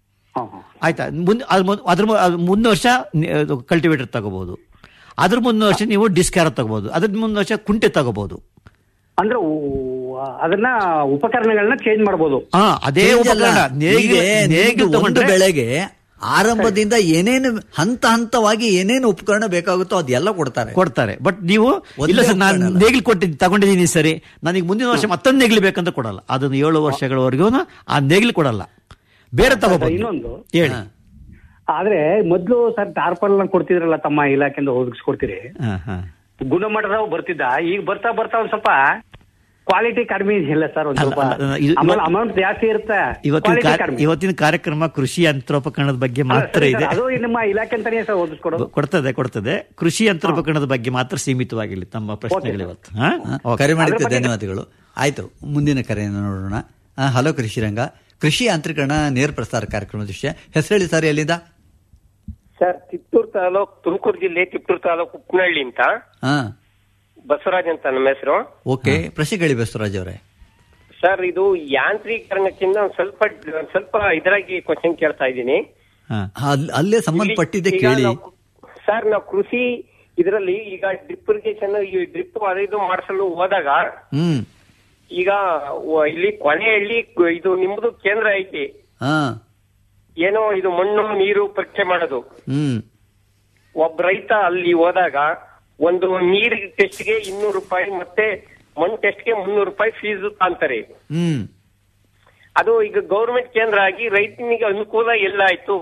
ಆಯ್ತಾ ಮುಂದೆ ಅದ್ರ ಮುನ್- ಅದ್ರ ಮು- ಅದ್ರ ಮುಂದಿನ ವರ್ಷ ಕಲ್ಟಿವೇಟರ್ ತಗೋಬಹುದು ಅದ್ರ ಮುಂದಿನ ವರ್ಷ ನೀವು ಡಿಸ್ಕ್ಯಾರ ತಗೋಬಹುದು ಅದ್ರ ಮುಂದಿನ ವರ್ಷ ಕುಂಟೆ ತಗೋಬಹುದು ಅಂದ್ರೆ ಉ- ಅದನ್ನ ಉಪಕರಣಗಳನ್ನ ಚೇಂಜ್ ಮಾಡಬಹುದು ಹಾ ಅದೇ Change ಅಲ್ಲ. ಉಪಕರಣ ನೇಗಿಲು ಹೀಗೆ ನೇಗಿಲು ನಿಮ್ದು ಒಂದು ತಗೊಂಡ್ರೆ ಬೆಳೆಗೆ ಆರಂಭದಿಂದ ಏನೇನು ಹಂತ ಹಂತವಾಗಿ ಏನೇನು ಉಪಕರಣ ಬೇಕಾಗುತ್ತೋ ಅದೆಲ್ಲ ಕೊಡ್ತಾರೆ ಕೊಡ್ತಾರೆ ಬಟ್ ನೀವು ಒಂದೇ ಇಲ್ಲ ಸರ್ ನಾನು ಉಪಕರಣ ಅಲ್ಲ. ನೇಗಿಲು ಕೊಟ್ಟಿದ್ದೀನಿ ತಗೊಂಡಿದ್ದೀನಿ ಸರಿ ನನಗೆ ಮುಂದಿನ ವರ್ಷ ಮತ್ತೊಂದು ನೇಗಿಲು ಬೇಕಂತ ಕೊಡಲ್ಲ ಅದನ್ನು ಏಳು ವರ್ಷಗಳವರೆಗೂ ಆ ನೇಗಿಲು ಕೊಡಲ್ಲ ಬೇರೆ ತಗೋಬಹುದು ಇನ್ನೊಂದು ಹೇಳಿ ಆದ್ರೆ ಮೊದ್ಲು ಸರ್ ಟಾರ್ಪಲ್ ಕೊಡ್ತಿದ್ರಲ್ಲ ತಮ್ಮ ಇಲಾಖೆಯಿಂದ ಒದಗಿಸ್ಕೊಡ್ತೀರಿ ಹಾ, ಹಾ. ಗುಣಮಟ್ಟದವ್ ಬರ್ತಿದ್ದ ಈಗ ಬರ್ತಾ ಬರ್ತಾ ಒಂದ್ ಸ್ವಲ್ಪ ಕ್ವಾಲಿಟಿ ಕಡಿಮೆ ಇದೆಯಲ್ಲ ಸರ್ ಒಂದ್ ಅಲ್ಲ, ಸ್ವಲ್ಪ ಅಲ್ಲ, ಇದು- ಆಮೇಲೆ ಇವತ್ತು- ಅಮೌಂಟ್ ಜಾಸ್ತಿ ಇರುತ್ತೆ ಇವತ್ತಿನ quality ಕಾ- ಕಡಿಮೆ. ಇವತ್ತಿನ ಕಾರ್ಯಕ್ರಮ ಕೃಷಿ ಯಂತ್ರೋಪಕರಣದ ಬಗ್ಗೆ ಅಲ್ಲ, ಮಾತ್ರ ಸರಿ ಇದೆ ಸರ್, ಅದು ನಿಮ್ಮ ಇಲಾಖೆ ಅಂತಾನೆ ಸರ್ ಓದಿಸ್ಕೊಡೋದು ಕೊಡ್ತದೆ ಕೊಡ್ತದೆ ಕೃಷಿ ಯಂತ್ರೋಪಕರಣದ ಬಗ್ಗೆ ಮಾತ್ರ ಸೀಮಿತವಾಗಿಲ್ಲ ತಮ್ಮ ಪ್ರಶ್ನೆಗಳು ಇವತ್ತು ಹಾ? ಓಕೆ. ಕರೆ ಮಾಡಿದ್ದಕ್ಕೆ ಧನ್ಯವಾದಗಳು ಆಯ್ತು ಮುಂದಿನ ಕರೆಯನ್ನು ನೋಡೋಣ ಆ, ಹಲೋ ಕೃಷಿ ರಂಗ ಕೃಷಿ ಯಾಂತ್ರೀಕರಣ ನೇರ ಪ್ರಸಾರ ಕಾರ್ಯಕ್ರಮದ ವಿಷಯ ಹೆಸರು ಹೇಳಿ ಸರ್ ಎಲ್ಲಿಂದ ಸರ್ ಕಿತ್ತೂರು ತಾಲೂಕ್ ತುಮಕೂರು ಜಿಲ್ಲೆ ಕಿತ್ತೂರು ತಾಲೂಕು ಉಪ್ಪನಹಳ್ಳಿ ಅಂತ ಹಾ ಬಸವರಾಜ್ ಅಂತ ನಮ್ಮ ಹೆಸರು ಓಕೆ ಪ್ರಶ್ನೆಗಳಿ ಬಸವರಾಜ್ ಅವರೇ ಸರ್ ಇದು ಯಾಂತ್ರೀಕರಣಕ್ಕಿಂತ ಒಂದ್ ಸ್ವಲ್ಪ ಒಂದ್ ಸ್ವಲ್ಪ ಇದರಾಗಿ ಕ್ವಶನ್ ಕೇಳ್ತಾ ಇದ್ದೀನಿ ಅಲ್- ಅಲ್ಲೇ ಸಂಬಂಧಪಟ್ಟಿದ್ದೆ ಈಗ ಕೇಳಿ ನಾವು- ಸರ್ ನಾವು ಕೃಷಿ ಇದರಲ್ಲಿ ಈಗ ಡ್ರಿಪ್ ಇರಿಗೇಷನ್ ಈ ಡ್ರಿಪ್ ಅದು ಇದು ಮಾಡಿಸಲು ಹೋದಾಗ ಹ್ಮ್ ಈಗ ವ- ಇಲ್ಲಿ ಕೊನೆಯಲ್ಲಿ ಕು- ಇದು ನಿಮ್ದು ಕೇಂದ್ರ ಐತಿ ಹಾ ಏನೋ ಇದು ಮಣ್ಣು ನೀರು ಪರೀಕ್ಷೆ ಮಾಡೋದು ಹ್ಮ್ ಒಬ್ಬ ರೈತ ಅಲ್ಲಿ ಹೋದಾಗ ಒಂದು ನೀರ್ ಟೆಸ್ಟ್ಗೆ ಇನ್ನೂರು ರೂಪಾಯಿ ಮತ್ತೆ ಮಣ್ಣು ಟೆಸ್ಟ್ಗೆ ಮುನ್ನೂರು ರೂಪಾಯಿ ಫೀಸ್ ಅಂತಾರೆ ಹ್ಮ್ ಅದು ಈಗ ಗೌರ್ಮೆಂಟ್ ಕೇಂದ್ರ ಆಗಿ ರೈತನಿಗೆ ಅನುಕೂಲ ಎಲ್ಲ ಆಯ್ತು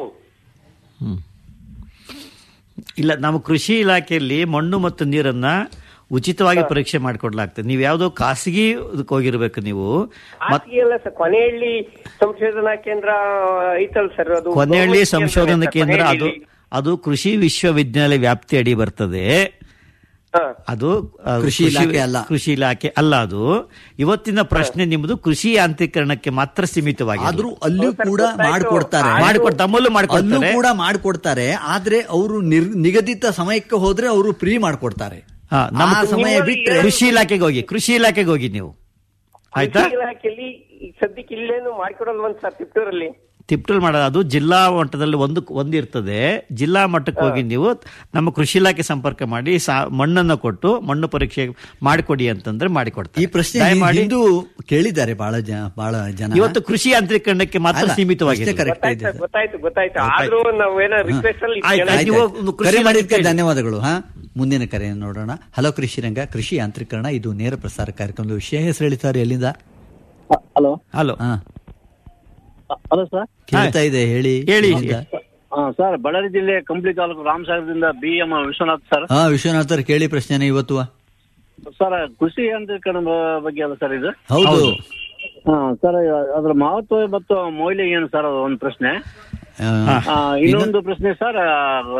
ಇಲ್ಲ ನಮ್ಮ ಕೃಷಿ ಇಲಾಖೆಯಲ್ಲಿ ಮಣ್ಣು ಮತ್ತು ನೀರನ್ನ ಉಚಿತವಾಗಿ ಪರೀಕ್ಷೆ ಮಾಡಿಕೊಡ್ಲಾಗ್ತದೆ ನೀವು ಯಾವುದೋ ಖಾಸಗಿ ಇದಕ್ಕೆ ಹೋಗಿರ್ಬೇಕು ನೀವು ಮತ್ ಖಾಸಗಿ ಅಲ್ಲ ಸರ್ ಕೊನೆಹಳ್ಳಿ ಸಂಶೋಧನಾ ಕೇಂದ್ರ ಐತಲ್ ಸರ್ ಅದು ಕೊನೆಹಳ್ಳಿ government ಸಂಶೋಧನಾ ಸರ್, ಕೇಂದ್ರ ಅದು ಕೊನೆಹಳ್ಳಿ. ಅದು ಕೃಷಿ ವಿಶ್ವವಿದ್ಯಾಲಯ ವ್ಯಾಪ್ತಿ ಅಡಿ ಬರ್ತದೆ ಅದು ಆ, ಕೃಷಿ ಇಲಾಖೆ ಅಲ್ಲ. ಕೃಷಿ ಇಲಾಖೆ ಅಲ್ಲ ಅದು ಇವತ್ತಿನ ಪ್ರಶ್ನೆ ನಿಮ್ಮದು ಕೃಷಿ ಯಾಂತ್ರೀಕರಣಕ್ಕೆ ಮಾತ್ರ ಸೀಮಿತವಾಗಿ ಆದ್ರೂ ಅಲ್ಲೂ ಕೂಡ ಮಾಡ್ಕೊಡ್ತಾರೆ ಮಾಡಿಕೊಡ್ತಾರೆ ತಮ್ಮಲ್ಲೂ ಅಲ್ಲೂ ಮಾಡಿಕೊಡ್ತಾರೆ ಕೂಡ ಮಾಡ್ಕೊಡ್ತಾರೆ ಆದ್ರೆ ಅವರು ನಿಗದಿತ ಸಮಯಕ್ಕೆ ಹೋದ್ರೆ ಅವರು ಫ್ರೀ ಮಾಡ್ಕೊಡ್ತಾರೆ ಹಾ, ಆ ನಮ್ಮ ಸಮಯ ಬಿಟ್ರೆ ಕೃಷಿ ಇಲಾಖೆಗೆ ಹೋಗಿ ಕೃಷಿ ಇಲಾಖೆಗೆ ಹೋಗಿ ನೀವು ಆಯ್ತಾ ಕೃಷಿ ಇಲಾಖೆಯಲ್ಲಿ ಈಗ ಸದ್ಯಕ್ಕೆ ಇಲ್ಲೇನು ಮಾಡ್ಕೊಡಲ್ವಂತ ಸರ್ ತಿಪ್ಟೂರಲ್ಲಿ ತಿಪ್ಟಲ್ ಮಾಡೋದು ಅದು ಜಿಲ್ಲಾ ಮಟ್ಟದಲ್ಲಿ ಒಂದು ಒಂದು ಇರ್ತದೆ ಜಿಲ್ಲಾ ಮಟ್ಟಕ್ಕೆ ಹೋಗಿ ನೀವು ನಮ್ಮ ಕೃಷಿ ಇಲಾಖೆ ಸಂಪರ್ಕ ಮಾಡಿ ಸಾ- ಮಣ್ಣನ್ನ ಕೊಟ್ಟು ಮಣ್ಣು ಪರೀಕ್ಷೆ ಮಾಡಿಕೊಡಿ ಅಂತಂದ್ರೆ ಮಾಡಿಕೊಡ್ತಾರೆ ಈ ಪ್ರಶ್ನೆ ದಯಮಾಡಿ ಹಿಂದೂ ಕೇಳಿದ್ದಾರೆ ಬಹಳ ಜನ ಬಹಳ ಜನ ಇವತ್ತು ಕೃಷಿ ಯಾಂತ್ರೀಕರಣಕ್ಕೆ ಮಾತ್ರ ಅಲ್ಲ, ಸೀಮಿತವಾಗಿದೆ ಅಷ್ಟೇ correct ಇದೆ. ಗೊತ್ತಾಯ್ತು ಗೊತ್ತಾಯ್ತು ಗೊತ್ತಾಯ್ತು ಆದ್ರೂ ನಾವೇನೋ ರಿಕ್ವೆಸ್ಟ್ ಅಲ್ಲಿ ಆಯ್ತು, ಕೇಳೋದು. ಆಯ್ತು. ನೀವು ಒಂದು ಕೃಷಿ ಕರೆ ಮಾಡಿದ್ದಕ್ಕೆ ಇಲಾಖೆ- ಧನ್ಯವಾದಗಳು ಹಾ ಮುಂದಿನ ಕರೆಯನ್ನು ನೋಡೋಣ ಹಲೋ ಕೃಷಿ ರಂಗ ಕೃಷಿ ಯಾಂತ್ರೀಕರಣ ಇದು ನೇರ ಪ್ರಸಾರ ಕಾರ್ಯಕ್ರಮದ ವಿಷಯ ಹೆಸರು ಹೇಳಿ ಸರ್ ಎಲ್ಲಿಂದ ಹಲೋ ಹಲೋ ಹಾ ಹಲೋ ಸರ್ ಕೇಳ್ತಾ ಇದೆ ಹೇಳಿ ಹೇಳಿ. ಎಲ್ಲಿಂದ? ಸರ್ ಬಳ್ಳಾರಿ ಜಿಲ್ಲೆ ಕಂಪ್ಲಿ ತಾಲೂಕು ರಾಮಸಾಗರದಿಂದ ಬಿ ಎಂ ವಿಶ್ವನಾಥ್ ಸರ್ ಹಾ ವಿಶ್ವನಾಥರ್ ಕೇಳಿ ಪ್ರಶ್ನೆನ ಇವತ್ತು ಸರ್ ಕೃಷಿ ಯಾಂತ್ರೀಕರಣ ಬಗ್ಗೆ ಅಲ್ಲ ಸರ್ ಇದು ಹೌದು ಹಾ ಸರ್ ಅದ್ರ ಮಹತ್ವ ಮತ್ತು ಮೌಲ್ಯ ಏನು ಸರ್ ಅದು ಒಂದು ಪ್ರಶ್ನೆ ಆ, ಇನ್ನೊಂದು ಪ್ರಶ್ನೆ ಸರ್ ಆ,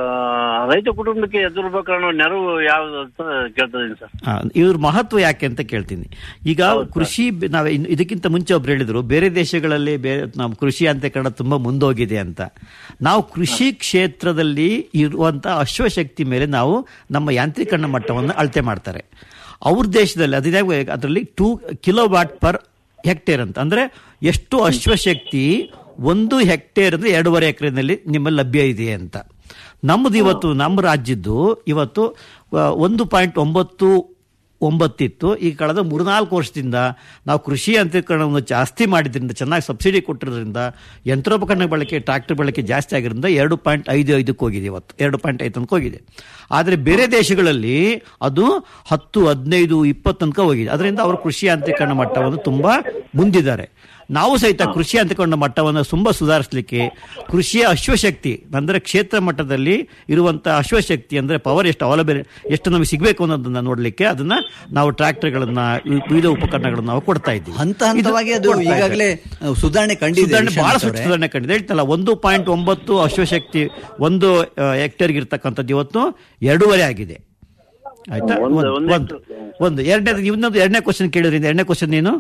ರೈತ ಕುಟುಂಬಕ್ಕೆ ಎದುರ್ಬೇಕು ಅನ್ನೋ ನೆರವು ಯಾವ್ದು ಅಂತ ಕೇಳ್ತಾ ಇದೀನಿ ಸರ್ ಆ, ಇವ್ರ ಮಹತ್ವ ಯಾಕೆ ಅಂತ ಕೇಳ್ತೀನಿ ಈಗ ಕೃಷಿ ಬೆ- ನಾವ್ ಇನ್- ಇದಕ್ಕಿಂತ ಮುಂಚೆ ಒಬ್ರು ಹೇಳಿದ್ರು ಬೇರೆ ದೇಶಗಳಲ್ಲಿ ಬೇರೆ ನಾವು ಕೃಷಿ ಅಂತ ಕನ್ನಡ ತುಂಬಾ ಮುಂದೋಗಿದೆ ಅಂತ ನಾವು ಕೃಷಿ ಕ್ಷೇತ್ರದಲ್ಲಿ ಇರುವಂತ ಅಶ್ವಶಕ್ತಿ ಮೇಲೆ ನಾವು ನಮ್ಮ ಯಾಂತ್ರೀಕರಣ ಮಟ್ಟವನ್ನು ಅಳತೆ ಮಾಡ್ತಾರೆ ಅವ್ರ ದೇಶದಲ್ಲಿ ಅದೇ ಅದರಲ್ಲಿ two kilowatt per hectare ಅಂತ ಅಂದ್ರೆ ಎಷ್ಟು ಅಶ್ವಶಕ್ತಿ ಒಂದು ಹೆಕ್ಟೇರ್ ಅಂದ್ರೆ ಎರಡೂವರೆ ಎಕರೆನಲ್ಲಿ ನಿಮ್ಮಲ್ಲಿ ಲಭ್ಯ ಇದೆ ಅಂತ ನಮ್ಮದು ಇವತ್ತು ನಮ್ಮ ರಾಜ್ಯದ್ದು ಇವತ್ತು ಆ, ಒಂದು ಪಾಯಿಂಟ್ ಒಂಬತ್ತು ಒಂಬತ್ತಿತ್ತು ಈ ಕಳೆದ ಮೂರ್ನಾಲ್ಕು ವರ್ಷದಿಂದ ನಾವು ಕೃಷಿ ಯಂತ್ರೀಕರಣವನ್ನು ಜಾಸ್ತಿ ಮಾಡಿದ್ರಿಂದ ಚೆನ್ನಾಗಿ ಸಬ್ಸಿಡಿ ಕೊಟ್ಟಿರೋದ್ರಿಂದ ಯಂತ್ರೋಪಕರಣ ಬಳಕೆ ಟ್ರಾಕ್ಟರ್ ಬಳಕೆ ಜಾಸ್ತಿ ಆಗಿರೋದ್ರಿಂದ ಎರಡು ಪಾಯಿಂಟ್ ಐದು ಐದಕ್ಕೆ ಹೋಗಿದೆ ಇವತ್ತು ಎರಡು ಪಾಯಿಂಟ್ ಐದು ತನಕ ಹೋಗಿದೆ ಆದರೆ ಬೇರೆ ದೇಶಗಳಲ್ಲಿ ಅದು ಹತ್ತು ಹದಿನೈದು ಇಪ್ಪತ್ತು ತನಕ ಹೋಗಿದೆ ಅದರಿಂದ ಅವರು ಕೃಷಿ ಯಾಂತ್ರೀಕರಣ ಮಟ್ಟವನ್ನು ತುಂಬಾ ಮುಂದಿದ್ದಾರೆ ನಾವು ಸಹಿತ ಕೃಷಿ ಅಂತಕೊಂಡ ಮಟ್ಟವನ್ನು ತುಂಬಾ ಸುಧಾರಿಸಲಿಕ್ಕೆ ಕೃಷಿಯ ಅಶ್ವಶಕ್ತಿ ಅಂದ್ರೆ ಕ್ಷೇತ್ರ ಮಟ್ಟದಲ್ಲಿ ಇರುವಂತಹ ಅಶ್ವಶಕ್ತಿ ಅಂದ್ರೆ ಪವರ್ ಎಷ್ಟು ಅವಲಂಬನೆ ಎಷ್ಟು ನಮಗೆ ಸಿಗಬೇಕು ಅನ್ನೋದನ್ನ ನೋಡ್ಲಿಕ್ಕೆ ಅದನ್ನ ನಾವು ಟ್ರಾಕ್ಟರ್ಗಳನ್ನ ವಿವಿಧ ಉಪಕರಣಗಳನ್ನ ನಾವು ಕೊಡ್ತಾ ಇದ್ದೀವಿ ಹಂತ ಹಂತವಾಗಿ ಅದು ಕೊಡ್ತಾ ಇದ್ದಾರೆ. ಈಗಾಗಲೇ ಸುಧಾರಣೆ ಕಂಡಿದೆ ಸುಧಾರಣೆ ಬಹಳ ವಿಶ್ವನಾಥ್ ಅವರೇ. ಸುಧಾರಣೆ ಕಂಡಿದೆ ಹೇಳ್ತಲ್ಲ ಒಂದು ಪಾಯಿಂಟ್ ಒಂಬತ್ತು ಅಶ್ವಶಕ್ತಿ ಒಂದು ಹೆಕ್ಟೇರ್ಗೆ ಇರ್ತಕ್ಕಂಥದ್ದು ಇವತ್ತು ಎರಡೂವರೆ ಆಗಿದೆ ಆಯ್ತಾ ಒಂದು- ಒಂದು ಒಂದು ಒಂದು ಒಂದು ಎರಡನೇ ಇನ್ನೊಂದು ಎರಡನೇ ಕ್ವಶನ್ ಕೇಳಿದ್ರಿಂದ ಎರಡನೇ ಕ್ವಶನ್ ಏನು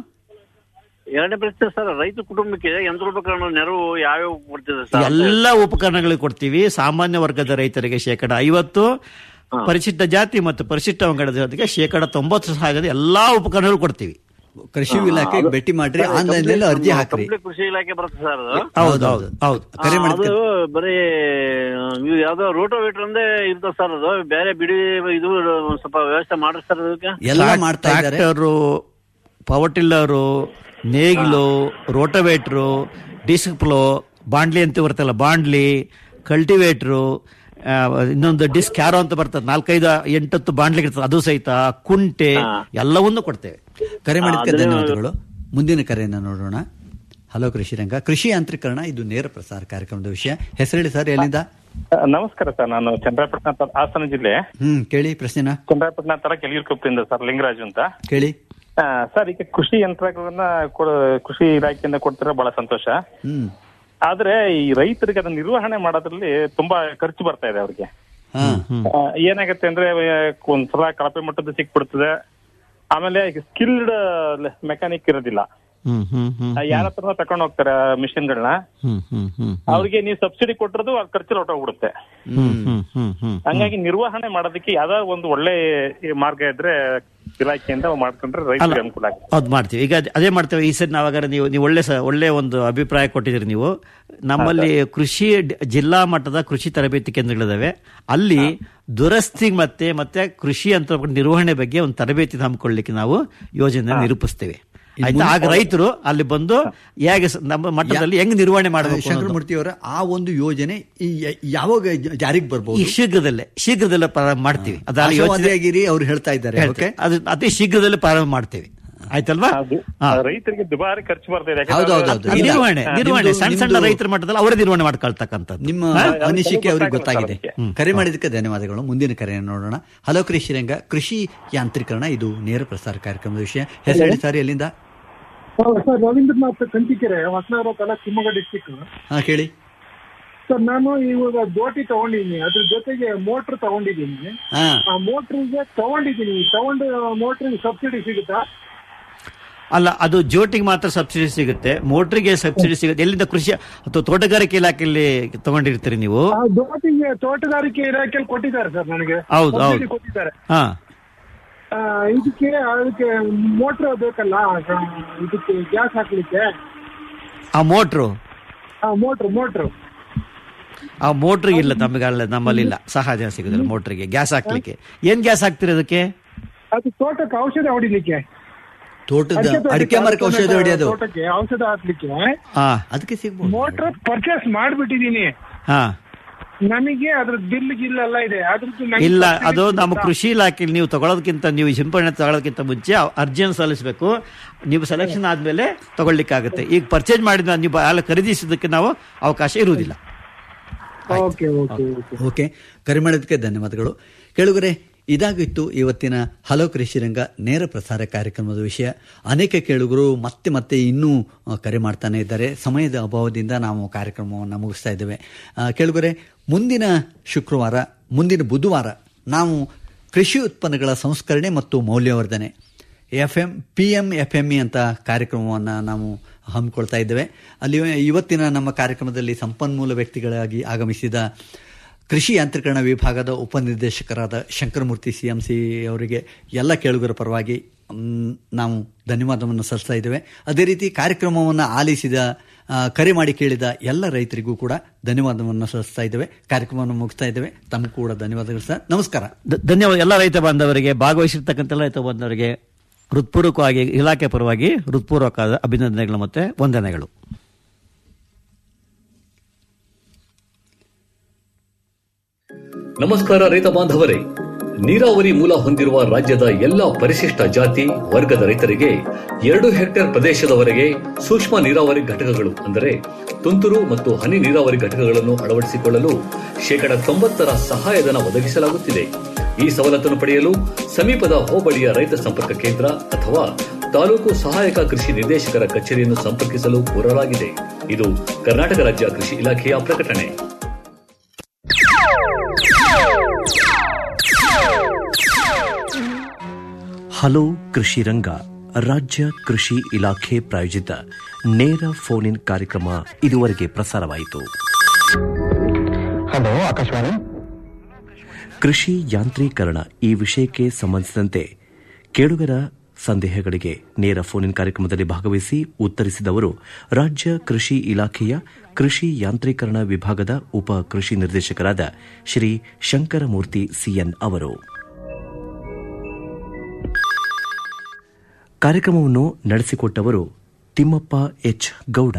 ಎರಡನೇ ಪ್ರಶ್ನೆ ಸರ್ ರೈತ ಕುಟುಂಬಕ್ಕೆ ಯಂತ್ರೋಪಕರಣ ನೆರವು ಯಾವ್ಯಾವ ಕೊಡ್ತಿದೆ ಸರ್ ಎಲ್ಲ ಉಪಕರಣಗಳಿಗೆ ಕೊಡ್ತೀವಿ ಸಾಮಾನ್ಯ ವರ್ಗದ ರೈತರಿಗೆ ಶೇಕಡ ಐವತ್ತು ಪರಿಶಿಷ್ಟ ಜಾತಿ ಮತ್ತು ಪರಿಶಿಷ್ಟ ಪಂಗಡದ ಜೊತೆಗೆ ಶೇಕಡ ತೊಂಬತ್ತು ಸಹಾಯದ ಎಲ್ಲಾ ಉಪಕರಣಗಳು ಕೊಡ್ತೀವಿ ಕೃಷಿ ಇಲಾಖೆಗೆ ಭೇಟಿ ಮಾಡ್ರಿ ಆನ್ಲೈನ್ ನಲ್ಲಿ ಅರ್ಜಿ ಹಾಕ್ರಿ ಕಂಪ್ಲೀಟ್ ಕೃಷಿ ಇಲಾಖೆ ಬರುತ್ತೆ ಸರ್ ಅದು ಹೌದು ಹೌದು ಹೌದು ಕರೆ ಆ, ಮಾಡಿದ್ಕೆ ಅದು ಬರೀ ಇದು ಯಾವ್ದೋ ರೋಟೋವೇಟರ್ ಅಂದೇ ಇರ್ತದೆ ಸರ್ ಅದು ಬೇರೆ ಬಿಡಿ ಇದು ಒಂದ್ ಸ್ವಲ್ಪ ವ್ಯವಸ್ಥೆ ಮಾಡ್ರಿ ಸರ್ ಅದಕ್ಕೆ ಎಲ್ಲ ಮಾಡ್ತಾ ಇದ್ದಾರೆ ಟ್ರ್ಯಾಕ್ಟರು ಪವರ್ ಟಿಲ್ಲರು ನೇಗಿಲು ರೋಟೋವೇಟ್ರು ಡಿಸ್ಕ್ ಪ್ಲೋ ಬಾಂಡ್ಲಿ ಅಂತ ಬರ್ತಲ್ಲ ಬಾಂಡ್ಲಿ ಕಲ್ಟಿವೇಟ್ರು ಆ, ಇನ್ನೊಂದು ಡಿಸ್ಕ್ ಕ್ಯಾರೋ ಅಂತ ಬರ್ತದೆ ನಾಲ್ಕೈದು ಎಂಟತ್ತು ಬಾಂಡ್ಲಿ ಇರ್ತದೆ ಅದು ಸಹಿತ ಕುಂಟೆ ಎಲ್ಲವನ್ನೂ ಕೊಡ್ತೇವೆ ಕರೆ ಮಾಡಿದ್ದಕ್ಕೆ ಧನ್ಯವಾದಗಳು ಮುಂದಿನ ಕರೆಯನ್ನ ನೋಡೋಣ ಹಲೋ ಕೃಷಿ ರಂಗ ಕೃಷಿ ಯಾಂತ್ರೀಕರಣ ಇದು ನೇರ ಪ್ರಸಾರ ಕಾರ್ಯಕ್ರಮದ ವಿಷಯ ಹೆಸರೇಳಿ ಸರ್ ಎಲ್ಲಿಂದ ನಮಸ್ಕಾರ ಸರ್ ನಾನು ಚಂದ್ರಪಟ್ಟಣ ತ- ಹಾಸನ ಜಿಲ್ಲೆ ಹ್ಮ್ ಕೇಳಿ ಪ್ರಶ್ನೆನ ಚಂದ್ರಪಟ್ಟಣ ತರ ಕೆಳಗಿರ್ಕೊಪ್ಪಿಂದ ಸರ್ ಲಿಂಗರಾಜು ಅಂತ ಕೇಳಿ ಆ, ಸರ್ ಈಗ ಕೃಷಿ ಯಂತ್ರಗಳನ್ನ ಕೊಡ- ಕೃಷಿ ಇಲಾಖೆಯಿಂದ ಕೊಡ್ತಿರೋ ಬಹಳ ಸಂತೋಷ ಹ್ಮ್ ಆದ್ರೆ ಈ ರೈತರಿಗೆ ಅದನ್ನ ನಿರ್ವಹಣೆ ಮಾಡೋದ್ರಲ್ಲಿ ತುಂಬಾ ಖರ್ಚು ಬರ್ತಾ ಇದೆ ಅವ್ರಿಗೆ ಹಾ ಆ, ಏನಾಗತ್ತೆ ಅಂದ್ರೆ ಆ, ಒಂದ್ಸಲ ಕಳಪೆ ಮಟ್ಟದ ಸಿಕ್ಬಿಡ್ತದೆ ಆಮೇಲೆ ಸ್ಕಿಲ್ಡ್ ಮೆಕ್ಯಾನಿಕ್ ಇರೋದಿಲ್ಲ ಹ್ಮ್ ಹ್ಮ್ ಹ್ಮ್ ಯಾರ ಹತ್ರ ತಗೊಂಡ್ ಹೋಗ್ತಾರೆ ಮಿಷಿನ್ಗಳನ್ನ ಹ್ಮ್ ಹ್ಮ್ ಹ್ಮ್ ಅವ್ರಿಗೆ ನೀವು ಸಬ್ಸಿಡಿ ಕೊಟ್ಟಿರೋದು ಆ ಖರ್ಚು ಹೊರಟೋಗ್ಬಿಡುತ್ತೆ ಹ್ಮ್ ಹ್ಮ್ ಹ್ಮ್ ಹ್ಮ್ ಹಂಗಾಗಿ ನಿರ್ವಹಣೆ ಮಾಡೋದಕ್ಕೆ ಯಾವ್ದಾದ್ರು ಒಂದು ಒಳ್ಳೆ ಮಾರ್ಗ ಇದ್ರೆ ಇಲಾಖೆಯಿಂದ ಮಾಡ್ಕೊಂಡ್ರೆ ಅಲ್ಲ ರೈತರಿಗೆ ಅನುಕೂಲ ಆಗುತ್ತೆ ಅದು ಮಾಡ್ತೀವಿ ಈಗ ಅದ್- ಅದೇ ಮಾಡ್ತೇವೆ ಈ ಸರಿ ನಾವಾಗ ನೀವು ನೀವು ಒಳ್ಳೆ ಸ ಒಳ್ಳೆ ಒಂದು ಅಭಿಪ್ರಾಯ ಕೊಟ್ಟಿದ್ದೀರಿ ನೀವು ನಮ್ಮಲ್ಲಿ ಕೃಷಿ ಡ್- ಜಿಲ್ಲಾ ಮಟ್ಟದ ಕೃಷಿ ತರಬೇತಿ ಕೇಂದ್ರಗಳಿದಾವೆ ಅಲ್ಲಿ ದುರಸ್ತಿ ಮತ್ತೆ ಮತ್ತೆ ಕೃಷಿ ಅಂತ ನಿರ್ವಹಣೆ ಬಗ್ಗೆ ಒಂದು ತರಬೇತಿ ಹಮ್ಮಿಕೊಳ್ಳಿಕ್ಕೆ ನಾವು ಯೋಜನೆ ನಿರೂಪಿಸ್ತೇವೆ ಆಯ್ತಾ ಆಗ ರೈತರು ಅಲ್ಲಿ ಬಂದು ಹೇಗೆ ಸ- ನಮ್ಮ ಮಟ್ಟದಲ್ಲಿ ಹೆಂಗ್ ನಿರ್ವಹಣೆ ಮಾಡಬೇಕು ಅನ್ನೋದು. ಶಂಕರಮೂರ್ತಿ ಅವರ ಆ ಒಂದು ಯೋಜನೆ ಈ ಯ- ಯಾವಾಗ ಜ- ಜಾರಿಗೆ ಈ ಬರ್ಬೋದು ಶೀಘ್ರದಲ್ಲೇ ಶೀಘ್ರದಲ್ಲೇ ಪ್ರಾರಂಭ ಮಾಡ್ತೀವಿ ಅದಾದ ಯೋಚನೆ ಆಶಾವಾದಿಯಾಗಿರಿ ಅವ್ರು ಹೇಳ್ತಾ ಇದ್ದಾರೆ ಓಕೆ ಹೇಳ್ತೇವೆ. ಅದು ಅತಿ ಶೀಘ್ರದಲ್ಲೇ ಪ್ರಾರಂಭ ಮಾಡ್ತೇವೆ ಆಯ್ತಲ್ವಾ ಹಾ. ರೈತರಿಗೆ ದುಬಾರಿ ಖರ್ಚು ಬರ್ತಾ ಇದೆ ಹೌದು, ಹೌದು, ಹೌದು. ಇಲ್ಲ. ನಿರ್ವಹಣೆ ಹಾ, ನಿರ್ವಹಣೆ ನಿಮ್ದು- ಸಣ್ಣ ಸಣ್ಣ ನಿಮ್ದು- ರೈತರ ಮಟ್ಟದಲ್ಲಿ ಅವರೇ ನಿರ್ವಹಣೆ ಮಾಡ್ಕೊಳ್ತಕ್ಕಂಥದ್ದು ನಿಮ್ಮ ಹಾ? ಅನಿಸಿಕೆ ಅವ್ರಿಗೆ ಗೊತ್ತಾಗಲ್ಲ ಗೊತ್ತಾಗಿದೆ ಅದಕ್ಕೆ. ಕರೆ ಮಾಡಿದ್ದಕ್ಕೆ ಧನ್ಯವಾದಗಳು ಮುಂದಿನ ಕರೆಯನ್ನು ನೋಡೋಣ ಹಲೋ ಕೃಷಿ ರಂಗ ಕೃಷಿ ಯಾಂತ್ರೀಕರಣ ಇದು ನೇರ ಪ್ರಸಾರ ಕಾರ್ಯಕ್ರಮದ ವಿಷಯ ಹೆಸರು ಸರ್ ಎಲ್ಲಿಂದ ಸರ್ ರವೀಂದ್ರನಾಥ್ ಕಂಚಿಕೆರೆ ಹೊಸನಗರ ತಾಲೂಕು ಶಿವಮೊಗ್ಗ ಡಿಸ್ಟಿಕ್ ಹಾ ಕೇಳಿ ಸರ್ ನಾನು ಇವಾಗ ಬೋಟಿ ತಗೊಂಡಿದ್ದೀನಿ ಅದ್ರ ಜೊತೆಗೆ ಮೋಟ್ರ್ ತಗೊಂಡಿದ್ದೀನಿ ಹಾ ಆ ಮೋಟ್ರಿಗೆ ತಗೊಂಡಿದ್ದೀನಿ ತಗೊಂಡು ಮೋಟ್ರಿಗೆ ಸಬ್ಸಿಡಿ ಸಿಗುತ್ತಾ ಅಲ್ಲ ಅದು ಜೋಟಿಗೆ ಮಾತ್ರ ಸಬ್ಸಿಡಿ ಸಿಗುತ್ತೆ ಮೋಟ್ರಿಗೆ ಸಬ್ಸಿಡಿ ಸಿಗುತ್ತೆ ಎಲ್ಲಿಂದ ಕೃಷಿ ಅಥವಾ ತೋಟಗಾರಿಕೆ ಇಲಾಖೆಯಲ್ಲಿ ತಗೊಂಡಿರ್ತೀರಿ ನೀವು ಆ ಬೋಟಿಗೆ ತೋಟಗಾರಿಕೆ ಇಲಾಖೆಯಲ್ಲಿ ಕೊಟ್ಟಿದ್ದಾರೆ ಸರ್ ನನಗೆ ಹೌದು, ಹೌದು. ಸಬ್ಸಿಡಿ ಕೊಟ್ಟಿದ್ದಾರೆ ಹಾ ಆ, ಇದಕ್ಕೆ ಅದಕ್ಕೆ ಮೋಟ್ರ್ ಬೇಕಲ್ಲ ಆ, ಇದಕ್ಕೆ ಗ್ಯಾಸ್ ಹಾಕ್ಲಿಕ್ಕೆ ಆ ಮೋಟ್ರು ಆ ಮೋಟ್ರ್ ಮೋಟ್ರ್ ಆ ಮೋಟ್ರಿಗೆ ಇಲ್ಲ ನಮಗೆ ಅಲ್ಲ ನಮ್ಮಲ್ಲಿ ಇಲ್ಲ ಸಹಜ ಸಿಗುದಿಲ್ಲ ಮೋಟ್ರಿಗೆ ಗ್ಯಾಸ್ ಹಾಕ್ಲಿಕ್ಕೆ ಏನ್ ಗ್ಯಾಸ್ ಹಾಕ್ತಿರಿ ಅದಕ್ಕೆ ಅದು ತೋಟಕ್ಕೆ ಔಷಧ ಹೊಡಿಲಿಕ್ಕೆ ತೋಟದ ಅಡಿಕೆ ತೋಟಕ್ಕೆ, ಅಡಿಕೆ ಮರಕ್ಕೆ ಔಷಧ ಹೊಡೆಯೋದು ತೋಟಕ್ಕೆ ಔಷಧ ಹಾಕ್ಲಿಕ್ಕೆ ಹಾ ಅದಕ್ಕೆ ಸಿಗ್ಬೋದು ಮೋಟ್ರ್ ಪರ್ಚೇಸ್ ಮಾಡ್ಬಿಟ್ಟಿದೀನಿ ಹಾ ನನಗೆ ಅದ್ರ ಬಿಲ್ ಗಿಲ್ ಎಲ್ಲ ಇದೆ ಅದ್ರದ್ದು ನನಗೆ ಇಲ್ಲ subsidy ಅದು ನಮ್ಮ ಸಿಗುತ್ತಾ? ಕೃಷಿ ಇಲಾಖೆಯಲ್ಲಿ ನೀವು ತಗೊಳ್ಳೋದಕ್ಕಿಂತ ನೀವು ಸಿಂಪಡಣೆ ತಗೊಳ್ಳೋದಕ್ಕಿಂತ ಮುಂಚೆ ಅರ್ಜಿಯನ್ನು ಸಲ್ಲಿಸಬೇಕು ನೀವು ಸೆಲೆಕ್ಷನ್ ಆದ್ಮೇಲೆ ತಗೊಳ್ಲಿಕ್ಕಾಗುತ್ತೆ ಈಗ ಪರ್ಚೇಸ್ ಮಾಡಿದ ನೀವು ಅಲ್ಲ ಖರೀದಿಸೋದಕ್ಕೆ ನಾವು ಅವಕಾಶ ಇರುವುದಿಲ್ಲ ಓಕೆ ಓಕೆ ಓಕೆ ಓಕೆ ಕರೆ ಮಾಡಿದ್ದಕ್ಕೆ ಧನ್ಯವಾದಗಳು ಕೇಳುಗರೆ ಇದಾಗಿತ್ತು ಇವತ್ತಿನ ಹಲೋ ಕೃಷಿರಂಗ ನೇರ ಪ್ರಸಾರ ಕಾರ್ಯಕ್ರಮದ ವಿಷಯ ಅನೇಕ ಕೇಳುಗರು ಮತ್ತೆ ಮತ್ತೆ ಇನ್ನೂ ಆ, ಕರೆ ಮಾಡ್ತಾನೆ ಇದ್ದಾರೆ ಸಮಯದ ಅಭಾವದಿಂದ ನಾವು ಕಾರ್ಯಕ್ರಮವನ್ನು ಮುಗಿಸ್ತಾ ಇದ್ದೇವೆ ಆ, ಕೇಳುಗರೆ ಮುಂದಿನ ಶುಕ್ರವಾರ ಮುಂದಿನ ಬುಧವಾರ ನಾವು ಕೃಷಿ ಉತ್ಪನ್ನಗಳ ಸಂಸ್ಕರಣೆ ಮತ್ತು ಮೌಲ್ಯವರ್ಧನೆ F M P M F M E ಅಂತ ಕಾರ್ಯಕ್ರಮವನ್ನು ನಾವು ಹಮ್ಮಿಕೊಳ್ತಾ ಇದ್ದೇವೆ ಅಲ್ಲಿ ಇವತ್ತಿನ ನಮ್ಮ ಕಾರ್ಯಕ್ರಮದಲ್ಲಿ ಸಂಪನ್ಮೂಲ ವ್ಯಕ್ತಿಗಳಾಗಿ ಆಗಮಿಸಿದ ಕೃಷಿ ಯಾಂತ್ರೀಕರಣ ವಿಭಾಗದ ಉಪನಿರ್ದೇಶಕರಾದ ಶಂಕರಮೂರ್ತಿ ಸಿ ಎಂ ಸಿ ಅವರಿಗೆ ಎಲ್ಲ ಕೇಳುಗರ ಪರವಾಗಿ ಮ್, ನಾವು ಧನ್ಯವಾದವನ್ನು ಸಲ್ಲಿಸ್ತಾ ಇದ್ದೇವೆ ಅದೇ ರೀತಿ ಕಾರ್ಯಕ್ರಮವನ್ನು ಆಲಿಸಿದ ಆ, ಕರೆ ಮಾಡಿ ಕೇಳಿದ ಎಲ್ಲ ರೈತರಿಗೂ ಕೂಡ ಧನ್ಯವಾದವನ್ನು ಸಲ್ಲಿಸ್ತಾ ಇದ್ದೇವೆ ಕಾರ್ಯಕ್ರಮವನ್ನು ಮುಗಿಸ್ತಾ ಇದ್ದೇವೆ ತಮಗೂ ಕೂಡ ಧನ್ಯವಾದಗಳು ಸರ್ ನಮಸ್ಕಾರ ಧ- ಧನ್ಯವಾದ ಎಲ್ಲ ರೈತ ಬಾಂಧವರಿಗೆ ಭಾಗವಹಿಸಿರ್ತಕ್ಕಂಥ ಎಲ್ಲ ರೈತ ಬಾಂಧವರಿಗೆ ಹೃತ್ಪೂರ್ವಕವಾಗಿ ಇಲಾಖೆ ಪರವಾಗಿ ಹೃತ್ಪೂರ್ವಕವಾದ ಅಭಿನಂದನೆಗಳು ಮತ್ತೆ ವಂದನೆಗಳು ನಮಸ್ಕಾರ ರೈತ ಬಾಂಧವರೇ ನೀರಾವರಿ ಮೂಲ ಹೊಂದಿರುವ ರಾಜ್ಯದ ಎಲ್ಲಾ ಪರಿಶಿಷ್ಟ ಜಾತಿ ವರ್ಗದ ರೈತರಿಗೆ ಎರಡು ಹೆಕ್ಟೇರ್ ಪ್ರದೇಶದವರೆಗೆ ಸೂಕ್ಷ್ಮ ನೀರಾವರಿ ಘಟಕಗಳು ಅಂದರೆ ತುಂತುರು ಮತ್ತು ಹನಿ ನೀರಾವರಿ ಘಟಕಗಳನ್ನು ಅಳವಡಿಸಿಕೊಳ್ಳಲು ಶೇಕಡ ತೊಂಬತ್ತರ ಸಹಾಯಧನ ಒದಗಿಸಲಾಗುತ್ತಿದೆ ಈ ಸವಲತ್ತನ್ನು ಪಡೆಯಲು ಸಮೀಪದ ಹೋಬಳಿಯ ರೈತ ಸಂಪರ್ಕ ಕೇಂದ್ರ ಅಥವಾ ತಾಲೂಕು ಸಹಾಯಕ ಕೃಷಿ ನಿರ್ದೇಶಕರ ಕಚೇರಿಯನ್ನು ಸಂಪರ್ಕಿಸಲು ಕೋರಲಾಗಿದೆ ಇದು ಕರ್ನಾಟಕ ರಾಜ್ಯ ಕೃಷಿ ಇಲಾಖೆಯ ಪ್ರಕಟಣೆ ಹಲೋ ಕೃಷಿ ರಂಗ ರಾಜ್ಯ ಕೃಷಿ ಇಲಾಖೆ ಪ್ರಾಯೋಜಿತ ನೇರ ಫೋನ್ ಇನ್ ಕಾರ್ಯಕ್ರಮ ಇದುವರೆಗೆ ಪ್ರಸಾರವಾಯಿತು ಹಲೋ ಆಕಾಶವಾಣಿ ಕೃಷಿ ಯಾಂತ್ರೀಕರಣ ಈ ವಿಷಯಕ್ಕೆ ಸಂಬಂಧಿಸಿದಂತೆ ಕೇಳುಗರ ಸಂದೇಹಗಳಿಗೆ ನೇರ ಫೋನ್ ಇನ್ ಕಾರ್ಯಕ್ರಮದಲ್ಲಿ ಭಾಗವಹಿಸಿ ಉತ್ತರಿಸಿದವರು ರಾಜ್ಯ ಕೃಷಿ ಇಲಾಖೆಯ ಕೃಷಿ ಯಾಂತ್ರೀಕರಣ ವಿಭಾಗದ ಉಪ ಕೃಷಿ ನಿರ್ದೇಶಕರಾದ ಶ್ರೀ ಶಂಕರಮೂರ್ತಿ ಸಿಎನ್ ಅವರು ಕಾರ್ಯಕ್ರಮವನ್ನು ನಡೆಸಿಕೊಟ್ಟವರು ತಿಮ್ಮಪ್ಪ ಎಚ್ ಗೌಡ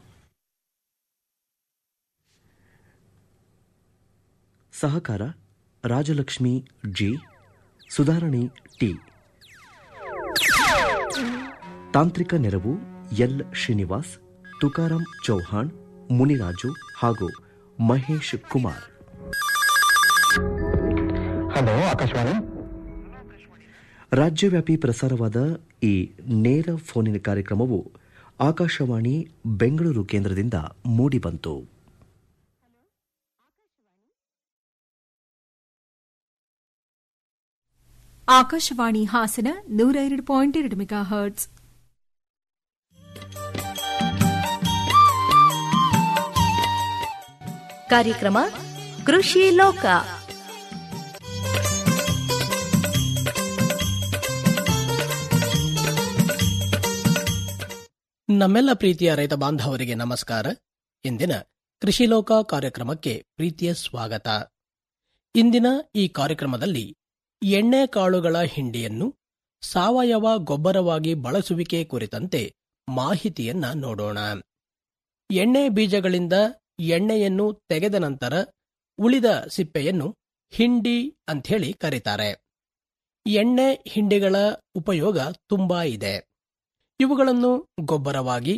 ಸಹಕಾರ ರಾಜಲಕ್ಷ್ಮಿ ಜಿ ಸುಧಾರಣಿ ಟಿ ತಾಂತ್ರಿಕ ನೆರವು ಎಲ್ ಶ್ರೀನಿವಾಸ್ ತುಕಾರಾಂ ಚೌಹಾಣ್ ಮುನಿರಾಜು ಹಾಗೂ ಮಹೇಶ್ ಕುಮಾರ್ ಹಲೋ ಆಕಾಶವಾಣಿ ರಾಜ್ಯವ್ಯಾಪಿ ಪ್ರಸಾರವಾದ ಈ ನೇರ ಫೋನಿನ ಕಾರ್ಯಕ್ರಮವು ಆಕಾಶವಾಣಿ ಬೆಂಗಳೂರು ಕೇಂದ್ರದಿಂದ ಮೂಡಿಬಂತು ಆಕಾಶವಾಣಿ ಹಾಸನ ನೂರ ಎರಡು ಪಾಯಿಂಟ್ ಎರಡು ಮೆಗಾ ಹರ್ಟ್ಸ್ ಕಾರ್ಯಕ್ರಮ ಕೃಷಿ ಲೋಕ ನಮ್ಮೆಲ್ಲ ಪ್ರೀತಿಯ ರೈತ ಬಾಂಧವರಿಗೆ ನಮಸ್ಕಾರ ಇಂದಿನ ಕೃಷಿ ಲೋಕ ಕಾರ್ಯಕ್ರಮಕ್ಕೆ ಪ್ರೀತಿಯ ಸ್ವಾಗತ ಇಂದಿನ ಈ ಕಾರ್ಯಕ್ರಮದಲ್ಲಿ ಎಣ್ಣೆ ಕಾಳುಗಳ ಹಿಂಡಿಯನ್ನು ಸಾವಯವ ಗೊಬ್ಬರವಾಗಿ ಬಳಸುವಿಕೆ ಕುರಿತಂತೆ ಮಾಹಿತಿಯನ್ನ ನೋಡೋಣ ಎಣ್ಣೆ ಬೀಜಗಳಿಂದ ಎಣ್ಣೆಯನ್ನು ತೆಗೆದ ನಂತರ ಉಳಿದ ಸಿಪ್ಪೆಯನ್ನು ಹಿಂಡಿ ಅಂಥೇಳಿ ಕರೀತಾರೆ ಎಣ್ಣೆ ಹಿಂಡಿಗಳ ಉಪಯೋಗ ತುಂಬಾ ಇದೆ ಇವುಗಳನ್ನು ಗೊಬ್ಬರವಾಗಿ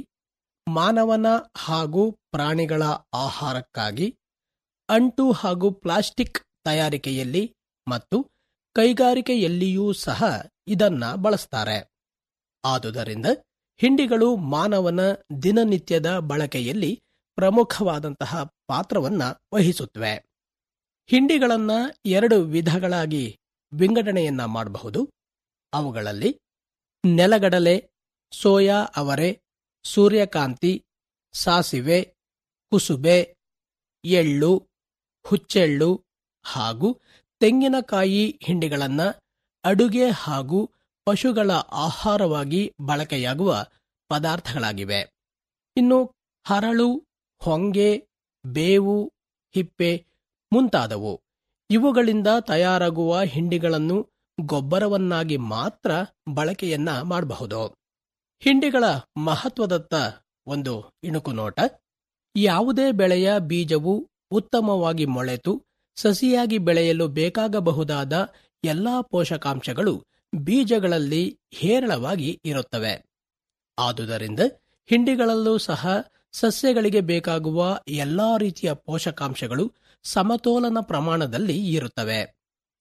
ಮಾನವನ ಹಾಗೂ ಪ್ರಾಣಿಗಳ ಆಹಾರಕ್ಕಾಗಿ ಅಂಟು ಹಾಗೂ ಪ್ಲಾಸ್ಟಿಕ್ ತಯಾರಿಕೆಯಲ್ಲಿ ಮತ್ತು ಕೈಗಾರಿಕೆಯಲ್ಲಿಯೂ ಸಹ ಇದನ್ನ ಬಳಸ್ತಾರೆ ಆದುದರಿಂದ ಹಿಂಡಿಗಳು ಮಾನವನ ದಿನನಿತ್ಯದ ಬಳಕೆಯಲ್ಲಿ ಪ್ರಮುಖವಾದಂತಹ ಪಾತ್ರವನ್ನ ವಹಿಸುತ್ತವೆ ಹಿಂಡಿಗಳನ್ನ ಎರಡು ವಿಧಗಳಾಗಿ ವಿಂಗಡಣೆಯನ್ನ ಮಾಡಬಹುದು ಅವುಗಳಲ್ಲಿ ನೆಲಗಡಲೆ ಸೋಯಾ ಅವರೆ ಸೂರ್ಯಕಾಂತಿ ಸಾಸಿವೆ ಕುಸುಬೆ ಎಳ್ಳು ಹುಚ್ಚೆಳ್ಳು ಹಾಗೂ ತೆಂಗಿನಕಾಯಿ ಹಿಂಡಿಗಳನ್ನ ಅಡುಗೆ ಹಾಗೂ ಪಶುಗಳ ಆಹಾರವಾಗಿ ಬಳಕೆಯಾಗುವ ಪದಾರ್ಥಗಳಾಗಿವೆ ಇನ್ನು ಹರಳು ಹೊಂಗೆ ಬೇವು ಹಿಪ್ಪೆ ಮುಂತಾದವು ಇವುಗಳಿಂದ ತಯಾರಾಗುವ ಹಿಂಡಿಗಳನ್ನು ಗೊಬ್ಬರವನ್ನಾಗಿ ಮಾತ್ರ ಬಳಕೆಯನ್ನ ಮಾಡಬಹುದು ಹಿಂಡಿಗಳ ಮಹತ್ವದತ್ತ ಒಂದು ಇಣುಕು ನೋಟ ಯಾವುದೇ ಬೆಳೆಯ ಬೀಜವು ಉತ್ತಮವಾಗಿ ಮೊಳೆತು ಸಸಿಯಾಗಿ ಬೆಳೆಯಲು ಬೇಕಾಗಬಹುದಾದ ಎಲ್ಲಾ ಪೋಷಕಾಂಶಗಳು ಬೀಜಗಳಲ್ಲಿ ಹೇರಳವಾಗಿ ಇರುತ್ತವೆ ಆದುದರಿಂದ ಹಿಂಡಿಗಳಲ್ಲೂ ಸಹ ಸಸ್ಯಗಳಿಗೆ ಬೇಕಾಗುವ ಎಲ್ಲಾ ರೀತಿಯ ಪೋಷಕಾಂಶಗಳು ಸಮತೋಲನ ಪ್ರಮಾಣದಲ್ಲಿ ಇರುತ್ತವೆ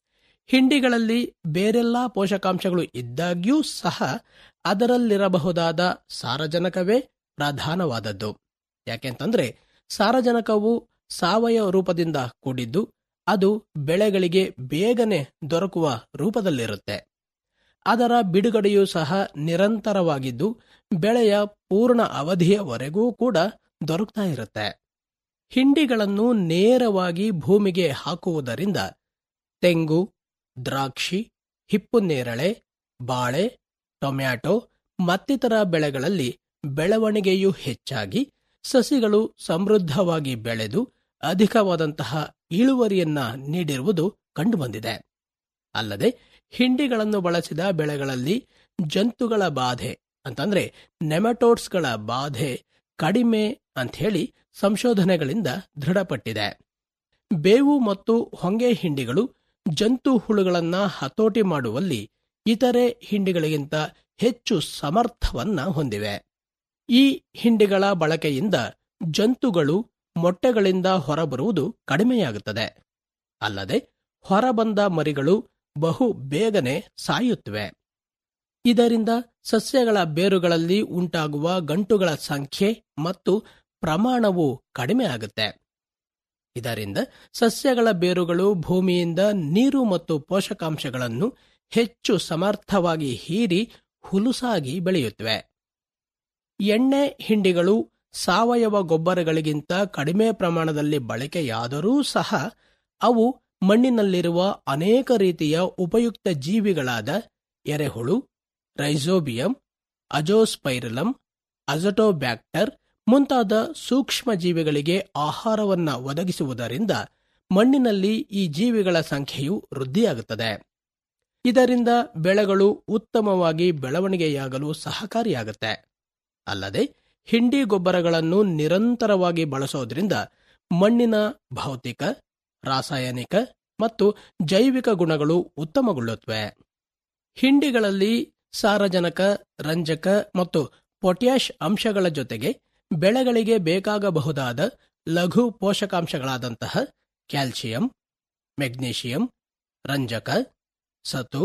ಹಿಂಡಿಗಳಲ್ಲಿ ಬೇರೆಲ್ಲಾ ಪೋಷಕಾಂಶಗಳು ಇದ್ದಾಗ್ಯೂ ಸಹ ಅದರಲ್ಲಿರಬಹುದಾದ ಸಾರಜನಕವೇ ಪ್ರಧಾನವಾದದ್ದು ಯಾಕೆಂತಂದ್ರೆ ಸಾರಜನಕವು ಸಾವಯವ ರೂಪದಿಂದ ಕೂಡಿದ್ದು ಅದು ಬೆಳೆಗಳಿಗೆ ಬೇಗನೆ ದೊರಕುವ ರೂಪದಲ್ಲಿರುತ್ತೆ ಅದರ ಬಿಡುಗಡೆಯೂ ಸಹ ನಿರಂತರವಾಗಿದ್ದು ಬೆಳೆಯ ಪೂರ್ಣ ಅವಧಿಯವರೆಗೂ ಕೂಡ ದೊರಕ್ತಾ ಇರುತ್ತೆ ಹಿಂಡಿಗಳನ್ನು ನೇರವಾಗಿ ಭೂಮಿಗೆ ಹಾಕುವುದರಿಂದ ತೆಂಗು ದ್ರಾಕ್ಷಿ ಹಿಪ್ಪುನೇರಳೆ ಬಾಳೆ ಟೊಮ್ಯಾಟೊ ಮತ್ತಿತರ ಬೆಳೆಗಳಲ್ಲಿ ಬೆಳವಣಿಗೆಯು ಹೆಚ್ಚಾಗಿ ಸಸಿಗಳು ಸಮೃದ್ಧವಾಗಿ ಬೆಳೆದು ಅಧಿಕವಾದಂತಹ ಇಳುವರಿಯನ್ನ ನೀಡಿರುವುದು ಕಂಡುಬಂದಿದೆ ಅಲ್ಲದೆ ಹಿಂಡಿಗಳನ್ನು ಬಳಸಿದ ಬೆಳೆಗಳಲ್ಲಿ ಜಂತುಗಳ ಬಾಧೆ ಅಂತಂದ್ರೆ ನೆಮಟೋಡ್ಸ್ಗಳ ಬಾಧೆ ಕಡಿಮೆ ಅಂಥೇಳಿ ಸಂಶೋಧನೆಗಳಿಂದ ದೃಢಪಟ್ಟಿದೆ ಬೇವು ಮತ್ತು ಹೊಂಗೆ ಹಿಂಡಿಗಳು ಜಂತು ಹುಳುಗಳನ್ನ ಹತೋಟಿ ಮಾಡುವಲ್ಲಿ ಇತರೆ ಹಿಂಡಿಗಳಿಗಿಂತ ಹೆಚ್ಚು ಸಮರ್ಥವನ್ನ ಹೊಂದಿವೆ ಈ ಹಿಂಡಿಗಳ ಬಳಕೆಯಿಂದ ಜಂತುಗಳು ಮೊಟ್ಟೆಗಳಿಂದ ಹೊರಬರುವುದು ಕಡಿಮೆಯಾಗುತ್ತದೆ ಅಲ್ಲದೆ ಹೊರಬಂದ ಮರಿಗಳು ಬಹು ಬೇಗನೆ ಸಾಯುತ್ತವೆ ಇದರಿಂದ ಸಸ್ಯಗಳ ಬೇರುಗಳಲ್ಲಿ ಉಂಟಾಗುವ ಗಂಟುಗಳ ಸಂಖ್ಯೆ ಮತ್ತು ಪ್ರಮಾಣವು ಕಡಿಮೆ ಆಗುತ್ತೆ ಇದರಿಂದ ಸಸ್ಯಗಳ ಬೇರುಗಳು ಭೂಮಿಯಿಂದ ನೀರು ಮತ್ತು ಪೋಷಕಾಂಶಗಳನ್ನು ಹೆಚ್ಚು ಸಮರ್ಥವಾಗಿ ಹೀರಿ ಹುಲುಸಾಗಿ ಬೆಳೆಯುತ್ತವೆ ಎಣ್ಣೆ ಹಿಂಡಿಗಳು ಸಾವಯವ ಗೊಬ್ಬರಗಳಿಗಿಂತ ಕಡಿಮೆ ಪ್ರಮಾಣದಲ್ಲಿ ಬಳಕೆಯಾದರೂ ಸಹ ಅವು ಮಣ್ಣಿನಲ್ಲಿರುವ ಅನೇಕ ರೀತಿಯ ಉಪಯುಕ್ತ ಜೀವಿಗಳಾದ ಎರೆಹುಳು ರೈಸೋಬಿಯಂ ಅಜೋಸ್ಪೈರಲಂ ಅಜಟೋಬ್ಯಾಕ್ಟರ್ ಮುಂತಾದ ಸೂಕ್ಷ್ಮ ಜೀವಿಗಳಿಗೆ ಆಹಾರವನ್ನ ಒದಗಿಸುವುದರಿಂದ ಮಣ್ಣಿನಲ್ಲಿ ಈ ಜೀವಿಗಳ ಸಂಖ್ಯೆಯು ವೃದ್ಧಿಯಾಗುತ್ತದೆ ಇದರಿಂದ ಬೆಳೆಗಳು ಉತ್ತಮವಾಗಿ ಬೆಳವಣಿಗೆಯಾಗಲು ಸಹಕಾರಿಯಾಗುತ್ತೆ ಅಲ್ಲದೆ ಹಿಂಡಿ ಗೊಬ್ಬರಗಳನ್ನು ನಿರಂತರವಾಗಿ ಬಳಸೋದ್ರಿಂದ ಮಣ್ಣಿನ ಭೌತಿಕ ರಾಸಾಯನಿಕ ಮತ್ತು ಜೈವಿಕ ಗುಣಗಳು ಉತ್ತಮಗೊಳ್ಳುತ್ತವೆ ಹಿಂಡಿಗಳಲ್ಲಿ ಸಾರಜನಕ ರಂಜಕ ಮತ್ತು ಪೊಟ್ಯಾಷ್ ಅಂಶಗಳ ಜೊತೆಗೆ ಬೆಳೆಗಳಿಗೆ ಬೇಕಾಗಬಹುದಾದ ಲಘು ಪೋಷಕಾಂಶಗಳಾದಂತಹ ಕ್ಯಾಲ್ಸಿಯಂ ಮೆಗ್ನೀಷಿಯಂ ರಂಜಕ ಸತು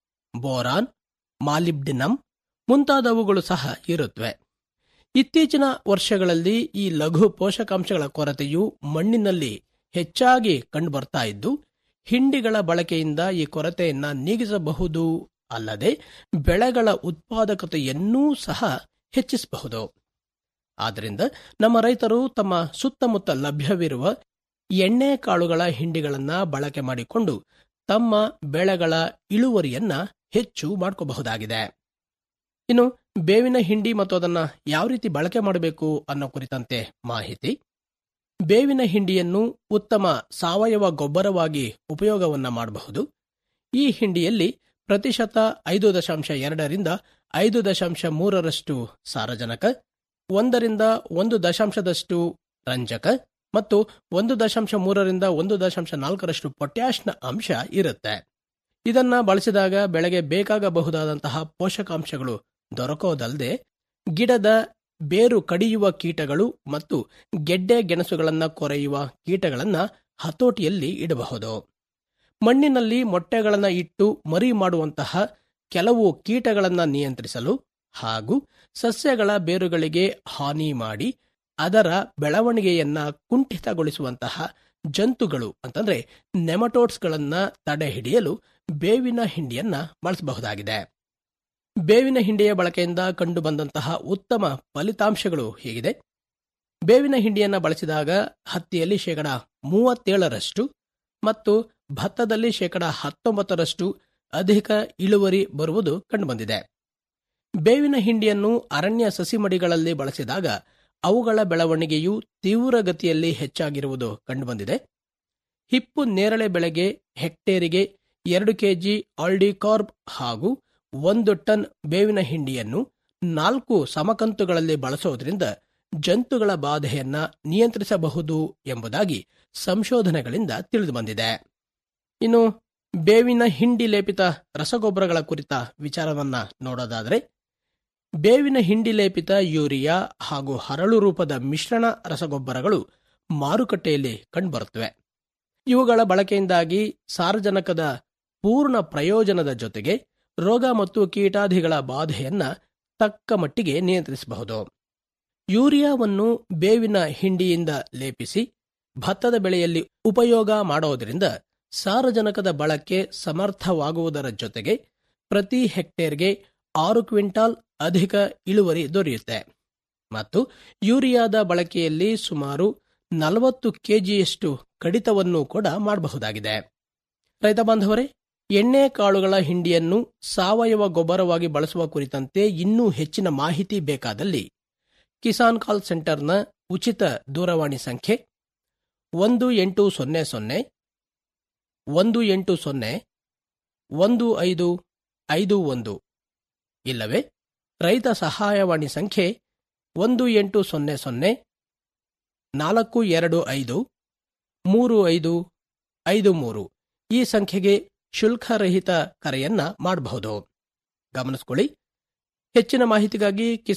ಬೋರಾನ್ ಮಾಲಿಬ್ಡಿನಂ ಮುಂತಾದವುಗಳು ಸಹ ಇರುತ್ತವೆ ಇತ್ತೀಚಿನ ವರ್ಷಗಳಲ್ಲಿ ಈ ಲಘು ಪೋಷಕಾಂಶಗಳ ಕೊರತೆಯು ಮಣ್ಣಿನಲ್ಲಿ ಹೆಚ್ಚಾಗಿ ಕಂಡುಬರ್ತಾ ಇದ್ದು ಹಿಂಡಿಗಳ ಬಳಕೆಯಿಂದ ಈ ಕೊರತೆಯನ್ನ ನೀಗಿಸಬಹುದು ಅಲ್ಲದೆ ಬೆಳೆಗಳ ಉತ್ಪಾದಕತೆಯನ್ನೂ ಸಹ ಹೆಚ್ಚಿಸಬಹುದು ಆದ್ದರಿಂದ ನಮ್ಮ ರೈತರು ತಮ್ಮ ಸುತ್ತಮುತ್ತ ಲಭ್ಯವಿರುವ ಎಣ್ಣೆ ಕಾಳುಗಳ ಹಿಂಡಿಗಳನ್ನ ಬಳಕೆ ಮಾಡಿಕೊಂಡು ತಮ್ಮ ಬೆಳೆಗಳ ಇಳುವರಿಯನ್ನ ಹೆಚ್ಚು ಮಾಡ್ಕೋಬಹುದಾಗಿದೆ ಇನ್ನು ಬೇವಿನ ಹಿಂಡಿ ಮತ್ತು ಅದನ್ನ ಯಾವ ರೀತಿ ಬಳಕೆ ಮಾಡಬೇಕು ಅನ್ನೋ ಕುರಿತಂತೆ ಮಾಹಿತಿ ಬೇವಿನ ಹಿಂಡಿಯನ್ನು ಉತ್ತಮ ಸಾವಯವ ಗೊಬ್ಬರವಾಗಿ ಉಪಯೋಗವನ್ನ ಮಾಡಬಹುದು ಈ ಹಿಂಡಿಯಲ್ಲಿ ಪ್ರತಿಶತ ಐದು ದಶಾಂಶ ಎರಡರಿಂದ ಐದು ದಶಾಂಶ ಮೂರರಷ್ಟು ಸಾರಜನಕ ಒಂದರಿಂದ ಒಂದು ದಶಾಂಶದಷ್ಟು ರಂಜಕ ಮತ್ತು ಒಂದು ದಶಾಂಶ ಮೂರರಿಂದ ಒಂದು ದಶಾಂಶ ನಾಲ್ಕರಷ್ಟು ಪೊಟ್ಯಾಷ್ನ ಅಂಶ ಇರುತ್ತೆ ಇದನ್ನ ಬಳಸಿದಾಗ ಬೆಳೆಗೆ ಬೇಕಾಗಬಹುದಾದಂತಹ ಪೋಷಕಾಂಶಗಳು ದೊರಕೋದಲ್ಲದೆ ಗಿಡದ ಬೇರು ಕಡಿಯುವ ಕೀಟಗಳು ಮತ್ತು ಗೆಡ್ಡೆ ಗೆಣಸುಗಳನ್ನ ಕೊರೆಯುವ ಕೀಟಗಳನ್ನ ಹತೋಟಿಯಲ್ಲಿ ಇಡಬಹುದು ಮಣ್ಣಿನಲ್ಲಿ ಮೊಟ್ಟೆಗಳನ್ನ ಇಟ್ಟು ಮರಿ ಮಾಡುವಂತಹ ಕೆಲವು ಕೀಟಗಳನ್ನ ನಿಯಂತ್ರಿಸಲು ಹಾಗೂ ಸಸ್ಯಗಳ ಬೇರುಗಳಿಗೆ ಹಾನಿ ಮಾಡಿ ಅದರ ಬೆಳವಣಿಗೆಯನ್ನ ಕುಂಠಿತಗೊಳಿಸುವಂತಹ ಜಂತುಗಳು ಅಂತಂದ್ರೆ ನೆಮಟೋಡ್ಸ್ಗಳನ್ನ ತಡೆ ಹಿಡಿಯಲು ಬೇವಿನ ಹಿಂಡಿಯನ್ನ ಬಳಸಬಹುದಾಗಿದೆ ಬೇವಿನ ಹಿಂಡಿಯ ಬಳಕೆಯಿಂದ ಕಂಡುಬಂದಂತಹ ಉತ್ತಮ ಫಲಿತಾಂಶಗಳು ಹೀಗಿದೆ ಬೇವಿನ ಹಿಂಡಿಯನ್ನ ಬಳಸಿದಾಗ ಹತ್ತಿಯಲ್ಲಿ ಶೇಕಡ ಮೂವತ್ತೇಳರಷ್ಟು ಮತ್ತು ಭತ್ತದಲ್ಲಿ ಶೇಕಡ ಹತ್ತೊಂಬತ್ತರಷ್ಟು ಅಧಿಕ ಇಳುವರಿ ಬರುವುದು ಕಂಡುಬಂದಿದೆ ಬೇವಿನ ಹಿಂಡಿಯನ್ನು ಅರಣ್ಯ ಸಸಿಮಡಿಗಳಲ್ಲಿ ಬಳಸಿದಾಗ ಅವುಗಳ ಬೆಳವಣಿಗೆಯು ತೀವ್ರಗತಿಯಲ್ಲಿ ಹೆಚ್ಚಾಗಿರುವುದು ಕಂಡುಬಂದಿದೆ ಹಿಪ್ಪು ನೇರಳೆ ಬೆಳೆಗೆ ಹೆಕ್ಟೇರಿಗೆ ಎರಡು ಕೆಜಿ ಆಲ್ಡಿಕಾರ್ಬ್ ಹಾಗೂ ಒಂದು ಟನ್ ಬೇವಿನ ಹಿಂಡಿಯನ್ನು ನಾಲ್ಕು ಸಮಕಂತುಗಳಲ್ಲಿ ಬಳಸೋದ್ರಿಂದ ಜಂತುಗಳ ಬಾಧೆಯನ್ನ ನಿಯಂತ್ರಿಸಬಹುದು ಎಂಬುದಾಗಿ ಸಂಶೋಧನೆಗಳಿಂದ ತಿಳಿದುಬಂದಿದೆ ಇನ್ನು ಬೇವಿನ ಹಿಂಡಿ ಲೇಪಿತ ರಸಗೊಬ್ಬರಗಳ ಕುರಿತ ವಿಚಾರವನ್ನ ನೋಡೋದಾದರೆ ಬೇವಿನ ಹಿಂಡಿ ಲೇಪಿತ ಯೂರಿಯಾ ಹಾಗೂ ಹರಳು ರೂಪದ ಮಿಶ್ರಣ ರಸಗೊಬ್ಬರಗಳು ಮಾರುಕಟ್ಟೆಯಲ್ಲಿ ಕಂಡುಬರುತ್ತವೆ ಇವುಗಳ ಬಳಕೆಯಿಂದಾಗಿ ಸಾರಜನಕದ ಪೂರ್ಣ ಪ್ರಯೋಜನದ ಜೊತೆಗೆ ರೋಗ ಮತ್ತು ಕೀಟಾದಿಗಳ ಬಾಧೆಯನ್ನ ತಕ್ಕ ಮಟ್ಟಿಗೆ ನಿಯಂತ್ರಿಸಬಹುದು ಯೂರಿಯಾವನ್ನು ಬೇವಿನ ಹಿಂಡಿಯಿಂದ ಲೇಪಿಸಿ ಭತ್ತದ ಬೆಳೆಯಲ್ಲಿ ಉಪಯೋಗ ಮಾಡೋದರಿಂದ ಸಾರಜನಕದ ಬಳಕೆ ಸಮರ್ಥವಾಗುವುದರ ಜೊತೆಗೆ ಪ್ರತಿ ಹೆಕ್ಟೇರ್ಗೆ ಆರು ಕ್ವಿಂಟಾಲ್ ಅಧಿಕ ಇಳುವರಿ ದೊರೆಯುತ್ತೆ ಮತ್ತು ಯೂರಿಯಾದ ಬಳಕೆಯಲ್ಲಿ ಸುಮಾರು ನಲವತ್ತು ಕೆಜಿಯಷ್ಟು ಕಡಿತವನ್ನು ಕೂಡ ಮಾಡಬಹುದಾಗಿದೆ ರೈತ ಬಾಂಧವರೇ ಎಣ್ಣೆ ಕಾಳುಗಳ ಹಿಂಡಿಯನ್ನು ಸಾವಯವ ಗೊಬ್ಬರವಾಗಿ ಬಳಸುವ ಕುರಿತಂತೆ ಇನ್ನೂ ಹೆಚ್ಚಿನ ಮಾಹಿತಿ ಬೇಕಾದಲ್ಲಿ ಕಿಸಾನ್ ಕಾಲ್ ಸೆಂಟರ್ನ ಉಚಿತ ದೂರವಾಣಿ ಸಂಖ್ಯೆ ಒಂದು ಎಂಟು ಸೊನ್ನೆ ಸೊನ್ನೆ ಒಂದು ಎಂಟು ಸೊನ್ನೆ ಒಂದು ಐದು ಐದು ಒಂದು ಇಲ್ಲವೇ ರೈತ ಸಹಾಯವಾಣಿ ಸಂಖ್ಯೆ ಒಂದು ಎಂಟು ಸೊನ್ನೆ ಸೊನ್ನೆ ನಾಲ್ಕು ಎರಡು ಐದು ಮೂರು ಐದು ಐದು ಮೂರು ಈ ಸಂಖ್ಯೆಗೆ ಶುಲ್ಕರಹಿತ ಕರೆಯನ್ನ ಮಾಡಬಹುದು ಗಮನಿಸಿಕೊಳ್ಳಿ ಹೆಚ್ಚಿನ ಮಾಹಿತಿಗಾಗಿ